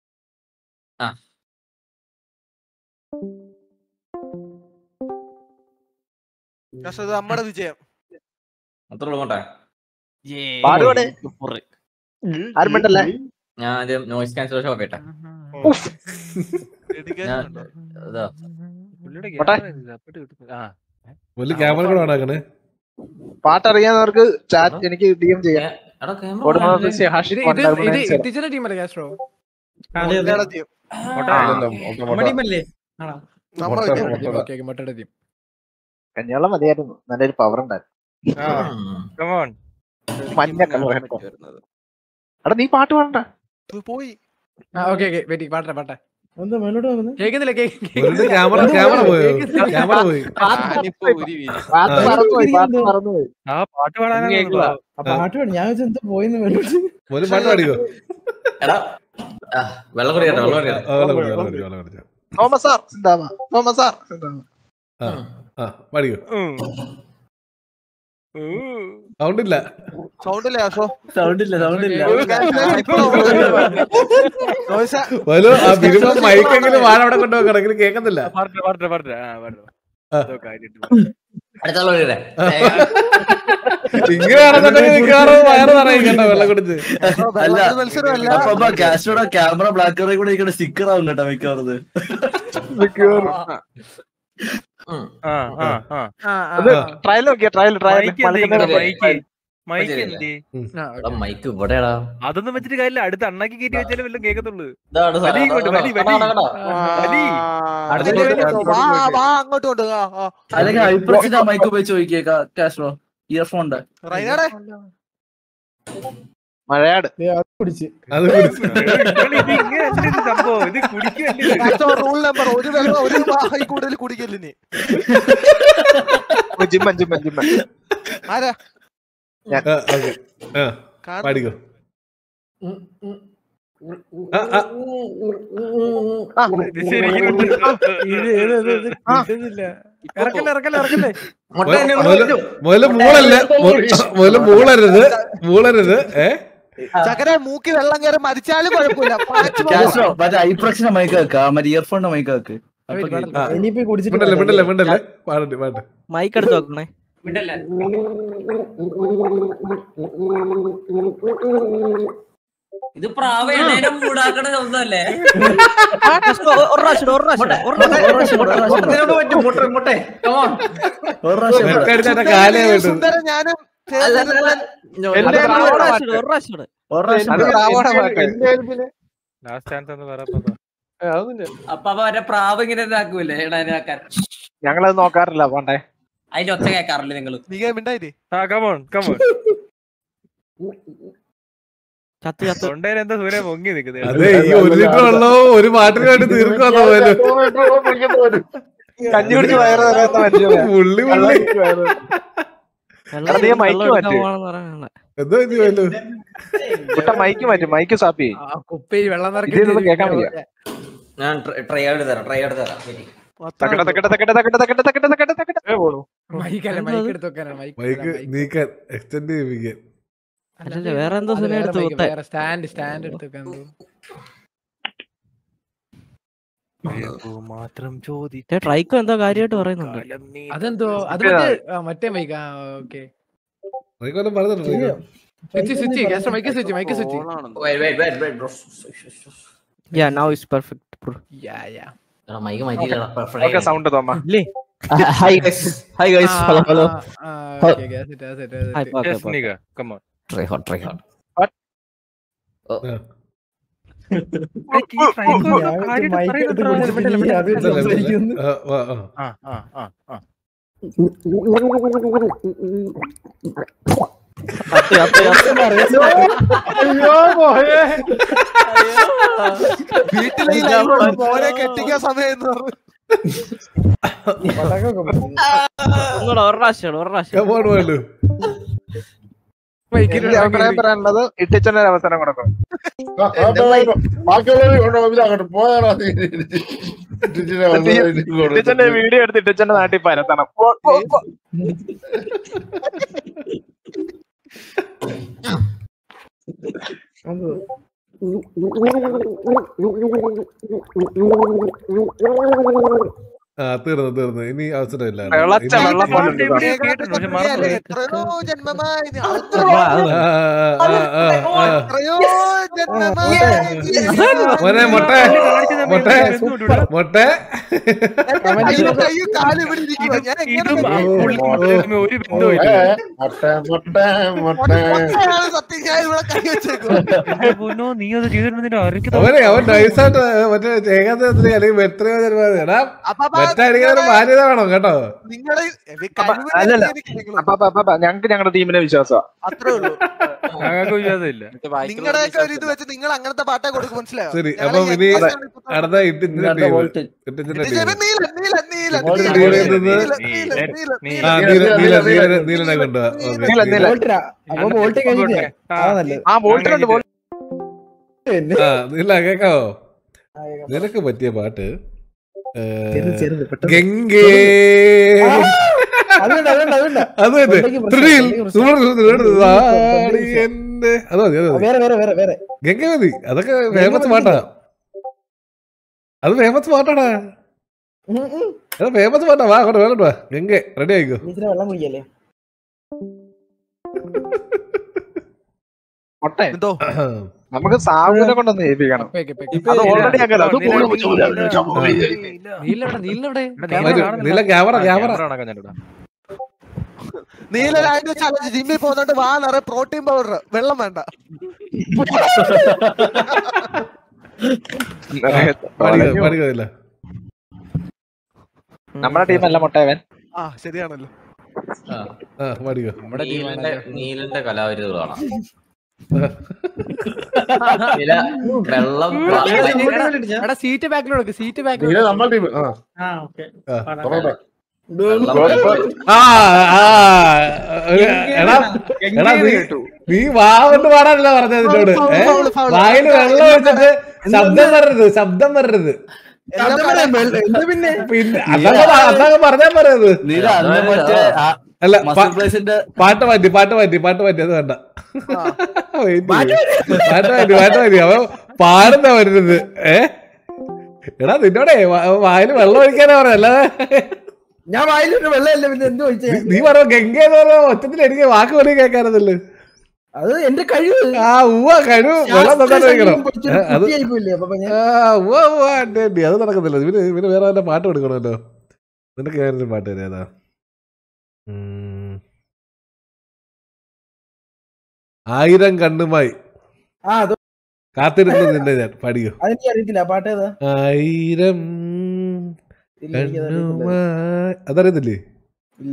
പക്ഷെ ഇത് നമ്മുടെ വിജയം അത്ര ഉള്ളൂട്ടെ പാടുവാടെ ആരും മിണ്ടല്ലേ ഞാൻ ആദ്യം നോയിസ് ക്യാൻസലേഷൻ നോക്കട്ടെ Dedication ഞാൻ- ഉണ്ടോ? ഇതാ പുള്ളിയുടെ പോട്ടെ. camera ഇത് അപ്പുറത്ത് കിട്ടുന്നു. ആ മോല് ക്യാമറ കൂടെ ഓണാക്കണേ പാട്ടറിയാവുന്നവർക്ക് ചാറ്റ് എനിക്ക് ഡി എം ചെയ്യാം എടാ കൊടുമ ക്യാമറ ഫിസി ഹാഷ് ഇത് ഇത് ഇത് ഇത്തിച്ചിന്റെ ടീമല്ലേ കാസ്ട്രോ മൊട്ടയുടെ team. പോട്ടെ. അല്ലല്ല, ഒക്കെ പോട്ടെ. നമ്മ മൊട്ട, വിജയം. മൊട്ട. ഓക്കെ മൊട്ടയുടെ ടീം കഞ്ഞിവെള്ളം മതിയായിരുന്നു നല്ലൊരു പവർ ഉണ്ടായിരുന്നു ആ, come on. മഞ്ഞ കളർ എടാ നീ പാട്ട് പാടണ്ട ഇത് പോയി ആ ഓക്കെ ഓക്കെ വെയിറ്റ് പാട്ടെ പാട്ടെ എന്താ മേലോട്ട് വന്നത് കേൾക്കുന്നില്ല മോലുടെ ക്യാമറ ക്യാമറ പോയോ ക്യാമറ പോയി പാട്ട് മറന്നുപോയി പാട്ട് മറന്നുപോയി ആ പാട്ട് പാടാനാണല്ലോ ആ പാട്ട് പാടി ഞാൻ വെച്ചാൽ എന്താ പോയിന്ന് മേലോട്ട് മോല് പാട്ട് പാടിക്കോ എടാ ആ, വെള്ളം കുടിക്കട്ടെ വെള്ളം കുടിക്കട്ടെ ആ, വെള്ളം കുടിച്ചോ, വെള്ളം കുടിച്ചോ, വെള്ളം കുടിച്ചോ. തോമസ് സാർ സിന്താമ തോമസ് സാർ സിന്താമ ആ ആ പാടിക്കോ ഉം. ഉം. സൗണ്ട് ഇല്ല സൗണ്ട് ഇല്ല ആശോ സൗണ്ട് ഇല്ല സൗണ്ട് ഇല്ല മോലു ആ മിനിമം മൈക്കെങ്കിലും വാഴ അവിടെ കൊണ്ടുപോകണം എങ്കിലും കേൾക്കുന്നില്ല പാടട്ടെ, പാടട്ടെ, പാടട്ടെ. ആ, പാടട്ടെ. ആ. ഇതൊക്കെ കാര്യമായിട്ട് പാടട്ടെ. അടുത്ത വെള്ളം കുടിക്കട്ടെ ഇങ്ങനെയാണെന്നുണ്ടെങ്കിൽ മിക്കവാറും വയറ് നിറയും കേട്ടോ വെള്ളം കുടിച്ച് മത്സരമല്ല അപ്പൊ കാസ്റ്റോടെ ക്യാമറ ബ്ലാക്ക് ആൻഡ് കൂടെ ഇരിക്കുന്ന സ്റ്റിക്കർ ആവും കേട്ടോ മിക്കവാറത് ഉം. ആ, ആ, ആ. ആ ആ, അത് ആ. ട്രയൽ നോക്കിയാ ട്രയൽ ട്രയൽ മൈക്ക് എന്ത് ഇങ്ങനെ മൈക്ക്? മൈക്ക് ശരിയല്ല. എന്ത്? ആ, എടാ okay. മൈക്ക് ഇവിടെയാടാ അതൊന്നും വെച്ചിട്ട് കാര്യമില്ല അടുത്ത അണ്ണാക്കി കയറ്റി വെച്ചാലും വല്ലതും കേൾക്കത്തുള്ളൂ ഇതാണ് സാധനം. വലി ഇങ്ങോട്ട്, വലി, വലി. വലി. അതിന്റെ ഒരു- വാ വാ അങ്ങോട്ട് കൊണ്ട് ആ, ആ. അല്ലെങ്കിൽ ഹൈപ്രസിന്റെ മൈക്ക് ഉപയോഗിച്ച് ചോദിക്കുക കാസ്റ്റോ ഇയർഫോണിന്റെ റൈനാടെ മഴയാട് ദേ, അത് കുടിച്ച് അത് കുടിച്ച് നിങ്ങൾ ഇത് ഇങ്ങനെയല്ലേ ഇത് സംഭവം ഇത് കുടിക്കല്ലേ റൂൾ നമ്പർ ഒരു വെള്ളം ഒരു വാഹി കൂടുതൽ കുടിക്കലിന് ജിമ്മൻ ജിമ്മൻ ജിമ്മൻ ആരാ ആ, ഓക്കേ. ആ കാണുന്നു. പാടിക്കോ ആ, ആ, ഇത് ശരിക്കും ഇത് ഏത് ഇത് ഇത് കിട്ടുന്നില്ല ഇറക്കല്ലേ ഇറക്കല്ലേ ഇറക്കല്ലേ മുട്ട എന്നെ മോല് കൊണ്ടുവരും. മോല് മൂളല്ലേ മോല് മൂളരുത് മൂളരുത് ഏ ചക്കര മൂക്കി വെള്ളം കയറി മരിച്ചാലും കുഴപ്പമില്ല പാച്ച് പോകും. കാസ്റ്റോ മറ്റേ ഹൈപ്രസിന്റെ മൈക്ക് വെക്ക മറ്റേ ഇയർഫോണിന്റെ മൈക്ക് വെക്ക് അപ്പൊ കേൾക്കും. ആ, ഇനിയിപ്പോ കുടിച്ചിട്ട് മിണ്ടല്ലേ മിണ്ടല്ലേ മിണ്ടല്ലേ പാടട്ടെ പാട്ട് മൈക്ക് എടുത്ത് വെക്കണേ വിടല്ലേ? ഇത് പ്രാവേണേനും മൂടാക്കണ ശബ്ദമല്ലേ ഒരു പ്രാവശ്യം ഒരു പ്രാവശ്യം ഒരു പ്രാവശ്യം ഒരു പ്രാവശ്യം മുട്ടത്തിനോട് പറ്റും മുട്ട മുട്ടെ Come on. ഒരു പ്രാവശ്യം കൂടെ. മെക്കടിച്ചാ കാലേ സുന്ദരനും വേണ്ടു സുന്ദരൻ ഞാനും അല്ല, അല്ല, അല്ല. ചേർന്ന് ഞാൻ- എന്റെ- ഒരു പ്രാവശ്യം കൂടെ, ഒരു പ്രാവശ്യം കൂടെ. ഒരു പ്രാവശ്യം അത് കൂടെ. ബ്രാവോടെ പാട്ട് ലാസ്റ്റ് ചാൻസ് എന്ന് പറയാ അപ്പൊ അപ്പൊ അവരെ പ്രാവ് ഇങ്ങനെ ഇതാക്കൂലേ ഇടാനാക്കാൻ ഞങ്ങളത് നോക്കാറില്ല പോണ്ടേ അതിന്റെ ഒച്ച കേൾക്കാറില്ലേ നിങ്ങള് നീ മിണ്ടായില്ലേ ആ കമോൺ കമോൺ ചത്ത് ചത്ത് തൊണ്ടയിൽ എന്താ സൂര്യ പൊങ്ങി നിക്കുന്നത് അതെ ഈ ഒരു ലിറ്റർ വെള്ളവും ഒരു പാട്ടിന് വേണ്ടി തീർക്കുമെന്ന് പോലും കഞ്ഞി കുടിച്ച് വയറ് നിറയുന്ന മനുഷ്യനാ. പുള്ളി പുള്ളി വെള്ളം നീ കുടിച്ച് മൈക്ക് വെള്ളം എടുക്കാൻ മാറ്റ്. പോവാണെന്ന് പറയണ എന്താ പറ്റി പോലും കുട്ട മൈക്ക് മാറ്റും മൈക്ക് സാപ്പി ആ കുപ്പി വെള്ളം ഇതിലൊന്നും കേൾക്കാൻ വയ്യ. ഞാൻ ട്രൈ ആയിട്ട് തരാം ട്രൈ ആയിട്ട് തരാം ശരി. തക്കട തക്കട തക്കട തക്കട തക്കട തക്കട തക്കട തക്കട മൈക്കല്ല മൈക്ക് എടുത്ത് വെക്കാനാണ് മൈക്ക് മൈക്ക് നീക്കാൻ എക്സ്റ്റെൻഡ് ചെയ്യിപ്പിക്കാൻ അല്ലല്ല വേറെ എന്തോ സുന എടുത്ത് കുത്താൻ വേറെ സ്റ്റാൻഡ് സ്റ്റാൻഡ് എടുത്ത് വെക്കാൻ മാത്രം ചോദി ഏ, ട്രൈക്കോ എന്തോ കാര്യമായിട്ട് പറയുന്നുണ്ട് അതെന്തോ അത് മറ്റേ ആ, മറ്റേ മൈക്ക് ആ ഓക്കെ റീക്കോലം പറഞ്ഞിട്ടുണ്ട് റീക്കോ. Switch switch guys mic switch mic switch Wait, wait, wait, wait, bro. Yeah now is perfect yeah yeah എടാ, മൈക്ക് മാറ്റിയില്ലടാ. Perfect ഓക്കെ ആയി. സൗണ്ട് തോമ്മ ഇല്ലേ Hi guys. Hi guys. Hello, hello. Okay guys set set Yes, nigga. Come on. Try hard, try hard. Mic എടുത്ത് പിടിച്ചിട്ട് നീ അത് ഇതല്ലേ, സംസാരിക്കുന്നു ആ, ആ, ആ. ആ, ആ, ആ, ആ. വീട്ടിലെ ഈ ലൈവ് മോനെ കെട്ടിക്കാൻ സമയം എന്ന് പറഞ്ഞു പടക്കമൊക്കെ പൊട്ടി. ഒന്നുകൂടെ ഒരു പ്രാവശ്യം ഒരു പ്രാവശ്യം Come on, വേലു. എനിക്ക് അഭിപ്രായം പറയാനുള്ളത് ഇട്ടിച്ചന്റെ ഒരു അവസരം കൊടുക്കും ബാക്കിയുള്ളവർ ഇതാകട്ടെ പോയാലോ ഇട്ടിച്ചന്റെ വീഡിയോ എടുത്ത് ഇട്ടിച്ചന്റെ നാട്ടിൽ പരത്തണം പോ, പോ, പോ. അത് ആ തീർന്നു തീർന്നു ഇനി അവസരമില്ല തിളച്ച ഇനി- വെള്ളം പോലെ ഉണ്ട് ഇവിടെ സാർ. കേട്ടിട്ടുണ്ട്, പക്ഷെ മറന്നു പോയി. എത്രയോ ജന്മമായി നീ- ആ, ആ, ആ, ആ, ആ. എത്രയോ ജന്മമായി മോനെ മൊട്ട മൊട്ട മൊട്ട കയ്യും കയ്യും കാലും ഇവിടെ ഇരിക്കുവാ. ഞാൻ എങ്ങനെ ഇതും ആ വരും? പുള്ളിക്കും മറ്റേതിനും ഒരു ബന്ധവുമില്ല മൊട്ട മൊട്ട മൊട്ട ഒറ്റയാണ് സത്യം ഞാൻ ഇവിടെ കൈ വെച്ചേക്കും എന്റെ പൊന്നോ നീ അത് ചെയ്തിട്ടുണ്ടെങ്കിൽ അറിയിച്ചു അവനെ അവൻ നൈസായിട്ട് മറ്റേ ഏകാന്തത്തിന് അല്ലെങ്കിൽ എത്രയോ ജന്മം എടാ മറ്റടിക്കാൻ ഒരു മാന്യത വേണം കേട്ടോ നിങ്ങളെ അപ്പൊ അല്ലല്ല. അപ്പൊ അപ്പൊ അപ്പൊ ഞങ്ങക്ക് ഞങ്ങളുടെ ടീമിനെ വിശ്വാസമാണ് അത്രേ ഉള്ളൂ ഞങ്ങൾക്ക് വിശ്വാസമില്ല നിങ്ങളുടെയൊക്കെ ഒരു ഇത് വെച്ച് നിങ്ങൾ അങ്ങനത്തെ പാട്ടേ കൊടുക്കും മനസ്സിലായോ ശരി ഞങ്ങളെ അപ്പം ഇനി ഈ അടുത്ത ഇട്ടിന്റെ ടീം ഇട്ടിന്റെ ഇത് ചെവി ടീം നീല നീല നീല Voltage നീല ടീമിൽ നീല നിന്ന് നീല നീല നീല ആ നീല നീല നീല നീലനെ കൊണ്ടുപോവാ ഓക്കെ നീല, നീല. വോൾട്ടരാ. അപ്പൊ വോൾട്ട് കഴിഞ്ഞില്ലേ ആ നല്ലത് ആ വോൾട്ടിലുണ്ട് വോൾട്ട് എന്നെ ആ നീല കേക്കാവോ നിനക്ക് പറ്റിയ പാട്ട് ഏ, ചെറുത് ചെറുത് പെട്ടെന്ന് ഗംഗേ അതുകൊണ്ട് അതുകൊണ്ട് അതുകൊണ്ട് അത് തന്നെ കൊണ്ടേക്ക് പ്രശ്നം, ത്രിൽ കൊണ്ടേക്ക് പ്രശ്നം. നാടി എന്റെ അത് മതി അത് മതി വേറെ വേറെ വേറെ വേറെ ഗംഗ മതി അതൊക്കെ ഫേമസ് പാട്ടാ അത് ഫേമസ് പാട്ടാടാ ഉം, ഉം. അത് ഫേമസ് പാട്ടാ വാ അങ്ങോട്ട് വേണ്ട വാ ഗംഗ റെഡി ആയിക്കോ ഇച്ചിരി വെള്ളം കുടിക്കല്ലേ മൊട്ടെ എന്തോ നമുക്ക് സാബുവിനെ കൊണ്ടൊന്ന് ഏൽപ്പിക്കണം അത് ഓൾറെഡി അങ്ങനെ അത് നീല- പോയി നീലെവിടെ നീലെവിടെ വരൂ. നീല ക്യാമറ ക്യാമറ നീല ലൈൻ ചലഞ്ച് ജിമ്മിൽ പോകുന്നോണ്ട് വാ നിറയെ പ്രോട്ടീൻ പൗഡർ വെള്ളം വേണ്ട പഠിക്കോ പഠിക്കോ നമ്മുടെ ടീമല്ല മൊട്ടയവൻ ആ ശരിയാണല്ലോ ആ പഠിക്കോ നമ്മുടെ നീലിന്റെ ടീമാണല്ലോ നീലിന്റെ കലാവിരുത് കാണാം ചില വെള്ളം എടാ സീറ്റ് ബാക്കിൽ കൊടുക്ക് സീറ്റ് ബാക്കിൽ നീല നമ്മൾ ടീം ആ ആ. തുറന്നോട്ടെ. ആ ആ ഒരു- എടാ എടാ നീ നീ വാവണ്ട് പാടാനല്ല പറഞ്ഞത് നിന്നോട് ഏ വായില് വെള്ളം വെച്ചിട്ട് ശബ്ദം വരരുത് ശബ്ദം വരരുത് എന്ത് പിന്നെ പിന്നെ അതൊക്കെ അതൊക്കെ പറഞ്ഞാ പറയത് നീല അന്ന് മറ്റേ ആ അല്ല മസിൽ പാ- പ്ലേസിന്റെ പാട്ട് മാറ്റി പാട്ട് മാറ്റി പാട്ട് മാറ്റി അത് വേണ്ട Wait ചെയ്യ്. പാട്ട് മാറ്റി പാട്ട് മാറ്റി അവ പാടുന്ന വരുന്നത് ഏ എടാ നിന്നോടേ വാ- വായില് വെള്ളം ഒഴിക്കാനാ പറഞ്ഞ അല്ലാതെ ഞാൻ വായിലിട്ട് വെള്ളമല്ല പിന്നെ എന്ത് ഒഴിച്ചേ നീ- നീ പറഞ്ഞ ഗംഗ എന്ന് പറഞ്ഞ ഒറ്റത്തിൽ എനിക്ക് വാക്ക് പോലും കേൾക്കാനതല്ലേ അത് എന്റെ കഴിവ് ആ ഉവ്വ കഴിവ് വെള്ളം നന്നായിട്ട് ഒഴിക്കണം പഠിച്ചൊരു ഏ, അത് കുട്ടിയായിപ്പോയില്ലേ അപ്പൊ ഞാൻ ആ ഉവ്വ ഉവ്വ എന്റെ എന്റെ അത് നടക്കത്തില്ല ഇവന് ഇവന് വേറെ വല്ല പാട്ട് കൊടുക്കണമല്ലോ നിനക്ക് ഞാനൊരു പാട്ട് തരാം ഏതാ ഉം. ആയിരം കണ്ണുമായി ആ അത് കാത്തിരുന്നു നിന്നെ ഞാൻ പാടിയോ അതെനിക്ക് അറിയത്തില്ല ആ പാട്ട് ഏതാ ആയിരം ഇല്ല, എനിക്കത് അറിയത്തില്ല. കണ്ണുമായി അതറിയത്തില്ലേ ഇല്ല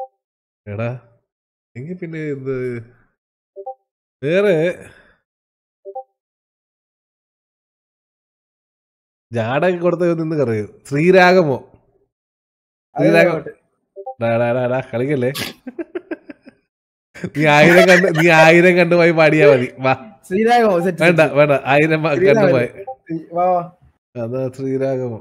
എടാ എങ്കിൽ പിന്നെ ഇത് വേറെ ജാടൊക്കെ കൊടുത്ത നിന്ന് കറിയും ശ്രീരാഗമോ ശ്രീരാഗം ഡാ, ഡാ, ഡാ, ഡാ, കളിക്കല്ലേ നീ ആയിരം കണ്ട് നീ ആയിരം കണ്ടു പോയി പാടിയാ മതി വാ ശ്രീരാഗമോ സെറ്റ് വേണ്ട വേണ്ട ആയിരം മ- കണ്ടു പോയി വാ വാ അതാ ശ്രീരാഗമോ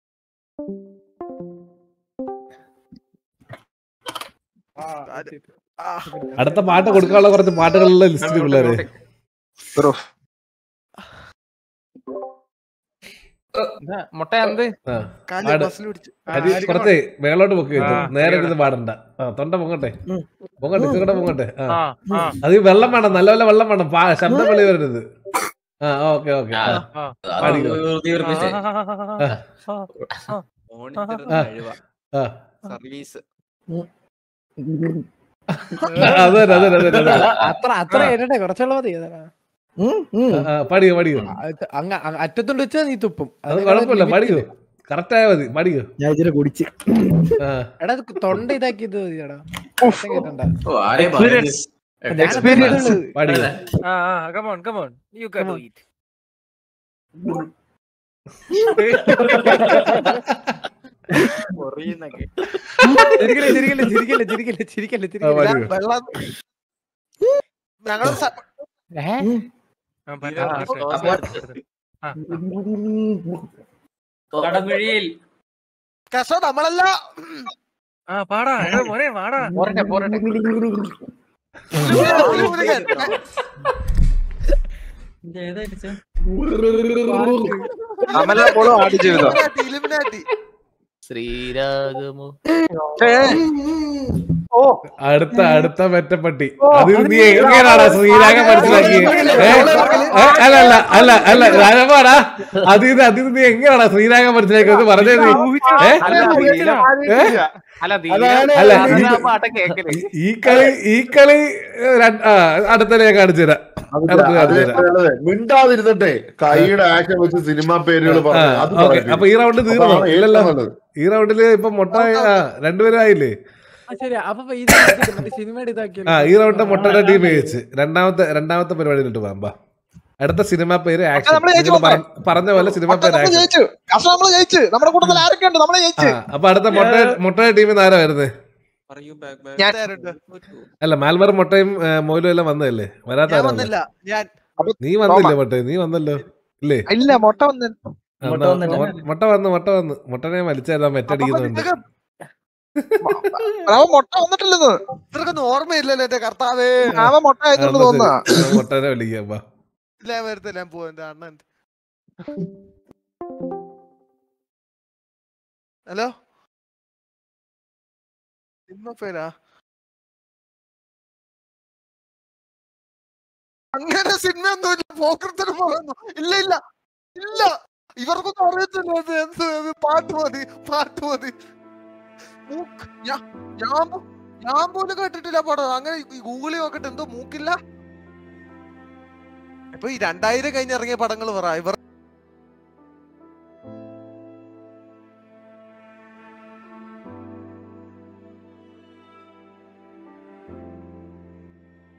അടുത്ത പാട്ട് കൊടുക്കാനുള്ള കുറച്ച് പാട്ടുകളുള്ള ലിസ്റ്റ് പിള്ളേര് മുട്ട എന്ത് ആ കാല് പാട്. ബസ്സിൽ പിടിച്ച് അരി കുറച്ചേ മേളോട്ട് പൊക്കി വെച്ചു നേരെ ഇരുന്ന് പാടണ്ട ആ തൊണ്ട പൊങ്ങട്ടെ പൊങ്ങട്ടെ ഇച്ചിരി പൊങ്ങട്ടെ ആ ആ ആ അത് ഈ വെള്ളം വേണം നല്ലപോലെ വെള്ളം വേണം പാ- ശബ്ദം വെളി വരരുത് ആ ഓക്കെ ഓക്കെ ആ. ആ അത് വീർപ്പിച്ചേ. ആ സർവീസ് അത് തന്നെ അത് തന്നെ അത് തന്നെ അല്ല, അത്ര അത്ര കേട്ടെ കുറച്ചുള്ള മതി അതാ. ഉം, ഉം. ആ, ആ, പാടിയോ പാടിയോ അത് അങ്ങ അങ്ങ് അറ്റത്തോണ്ട് വെച്ചാൽ നീ തുപ്പും അത് കുഴപ്പമില്ല പാടിയോ കറക്റ്റ് ആയാ മതി പാടിയോ ഞാൻ ഇച്ചിരി കുടിച്ച് ആ എടാ ഇത് തൊണ്ട ഇതാക്കിയത് മതി എടാ കേട്ടണ്ട ഓ, ആരെയും പറയുന്നത്. Experience. പാടിയോ ആ ആ come on come on you can do it ചിരിക്കല്ലേ ചിരിക്കല്ലേ ചിരിക്കല്ലേ ചിരിക്കല്ലേ ചിരിക്കല്ലേ ആ, ചിരിക്കല്ലേ പാടിയോ വെള്ളം ഞങ്ങള് സ- ഏ? കടമിഴിയിൽ കസോ നമ്മളല്ല ആ പാടാ എടാ മോനെ പാടാ പോരട്ടെ പോരട്ടെ മുരുകൻ. അമല പോളും ആട് ജീവിതം ഇലുമിനാട്ടി, ഇലുമിനാട്ടി. ശ്രീരാഗമോ അടുത്ത അടുത്ത മെറ്റപ്പട്ടി അത് നീ എങ്ങനെയാടാ ശ്രീരാഗം മനസ്സിലാക്കിയത് ഏ? ഏ? അല്ല അല്ല അല്ല അല്ല രാജമാടാ അത് ഇത് അത് ഇത് നീ എങ്ങനെയാടാ ശ്രീരാഗം മനസ്സിലാക്കിയത് പറഞ്ഞേ നീ ഏ? ഏ? അല്ല അതാണ് അല്ല, നീ ഈ- പാട്ട കേക്കല് ഈ കളി ഈ കളി ഏ, രണ്ട്- ആ അടുത്ത ഞാൻ കാണിച്ചു തരാം അടുത്ത് കാണിച്ചു തരാം മിണ്ടാതിരുന്നിട്ടെ കൈയുടെ ആക്ഷൻ വെച്ച് സിനിമാ പേരുകൾ ആ, പറഞ്ഞു അത് ഓക്കെ പറയിപ്പിക്കും. അപ്പൊ ഈ റൗണ്ട് തീർന്നോ അതാണ് ഏറ്റവും ഇല്ലല്ലോ നല്ലത്. ഈ റൗണ്ടില് ഇപ്പൊ മുട്ട ആ, രണ്ടുപേരും ആയില്ലേ ആ, ശരി അപ്പൊ ഇത് ഇതാക്കില്ലേ, മറ്റേ സിനിമയുടെ ഇതാക്കിയല്ലോ. ആ ഈ റൗണ്ട് മുട്ടയുടെ ടീം ജയിച്ച് രണ്ടാമത്തെ രണ്ടാമത്തെ പരിപാടിയിലിട്ട് പോകാം ബാ അടുത്ത സിനിമ പേര് ആക്ഷൻ നമ്മള് ജയിച്ചു നിങ്ങൾ പറഞ്ഞ- പറഞ്ഞ പോലെ സിനിമ മൊട്ട പേര് നമ്മള് ആക്ഷൻ ജയിച്ചു കസ നമ്മള് ജയിച്ചു നമ്മുടെ കൂട്ടത്തിൽ ആരൊക്കെ ഉണ്ട് നമ്മളെ ആ ജയിച്ചു അപ്പൊ അടുത്ത മുട്ട മുട്ടയുടെ ടീമിൽ നിന്ന് ആരാ വരുന്നത് ഞാൻ ആരുണ്ട്? അല്ല മാൽമർ മുട്ടയും ഏ, മോയിലും എല്ലാം വന്നതല്ലേ വരാത്ത ഞാൻ ആരാ വന്നില്ല ഞാൻ നീ വന്നില്ലേ മുട്ട നീ വന്നല്ലോ ഇല്ലേ ഇല്ല മുട്ട വന്ന് ആ, എന്നാ, മൊ- മുട്ട വന്ന് മുട്ട വന്ന് മുട്ടനെ വലിച്ചാ മെറ്റടിക്കുന്നുണ്ട് അവൻ മുട്ട വന്നിട്ടില്ലെന്ന് ഇത്രക്കൊന്നും ഓർമ്മയില്ലല്ലോ എന്റെ കർത്താവേ അവൻ മുട്ട ആയതുകൊണ്ട് തോന്നുന്ന മുട്ടനെ വിളിക്കാം ബാ ഇല്ല ഞാൻ വരത്തില്ല ഞാൻ പോവാ എന്റെ അണ്ണൻ ഹലോ സിനിമ പേരാ അങ്ങനെ സിനിമ ഒന്നുമില്ല പോക്കർത്തിന് പറയുന്നു ഇല്ല ഇല്ല ഇല്ല ഇവർക്കൊന്നും അറിയത്തില്ല ഇത് എന്ത് ഇത് പാട്ട് മതി പാട്ട് മതി മൂക്ക് ഞാ- ഞാൻ പോ- ഞാൻ പോലും കേട്ടിട്ടില്ല പടം അങ്ങനെ ഈ ഗൂഗിളിൽ നോക്കട്ടെ എന്തോ മൂക്കില്ല ഇപ്പൊ ഈ രണ്ടായിരം കഴിഞ്ഞ് ഇറങ്ങിയ പടങ്ങൾ പറ ഇവർ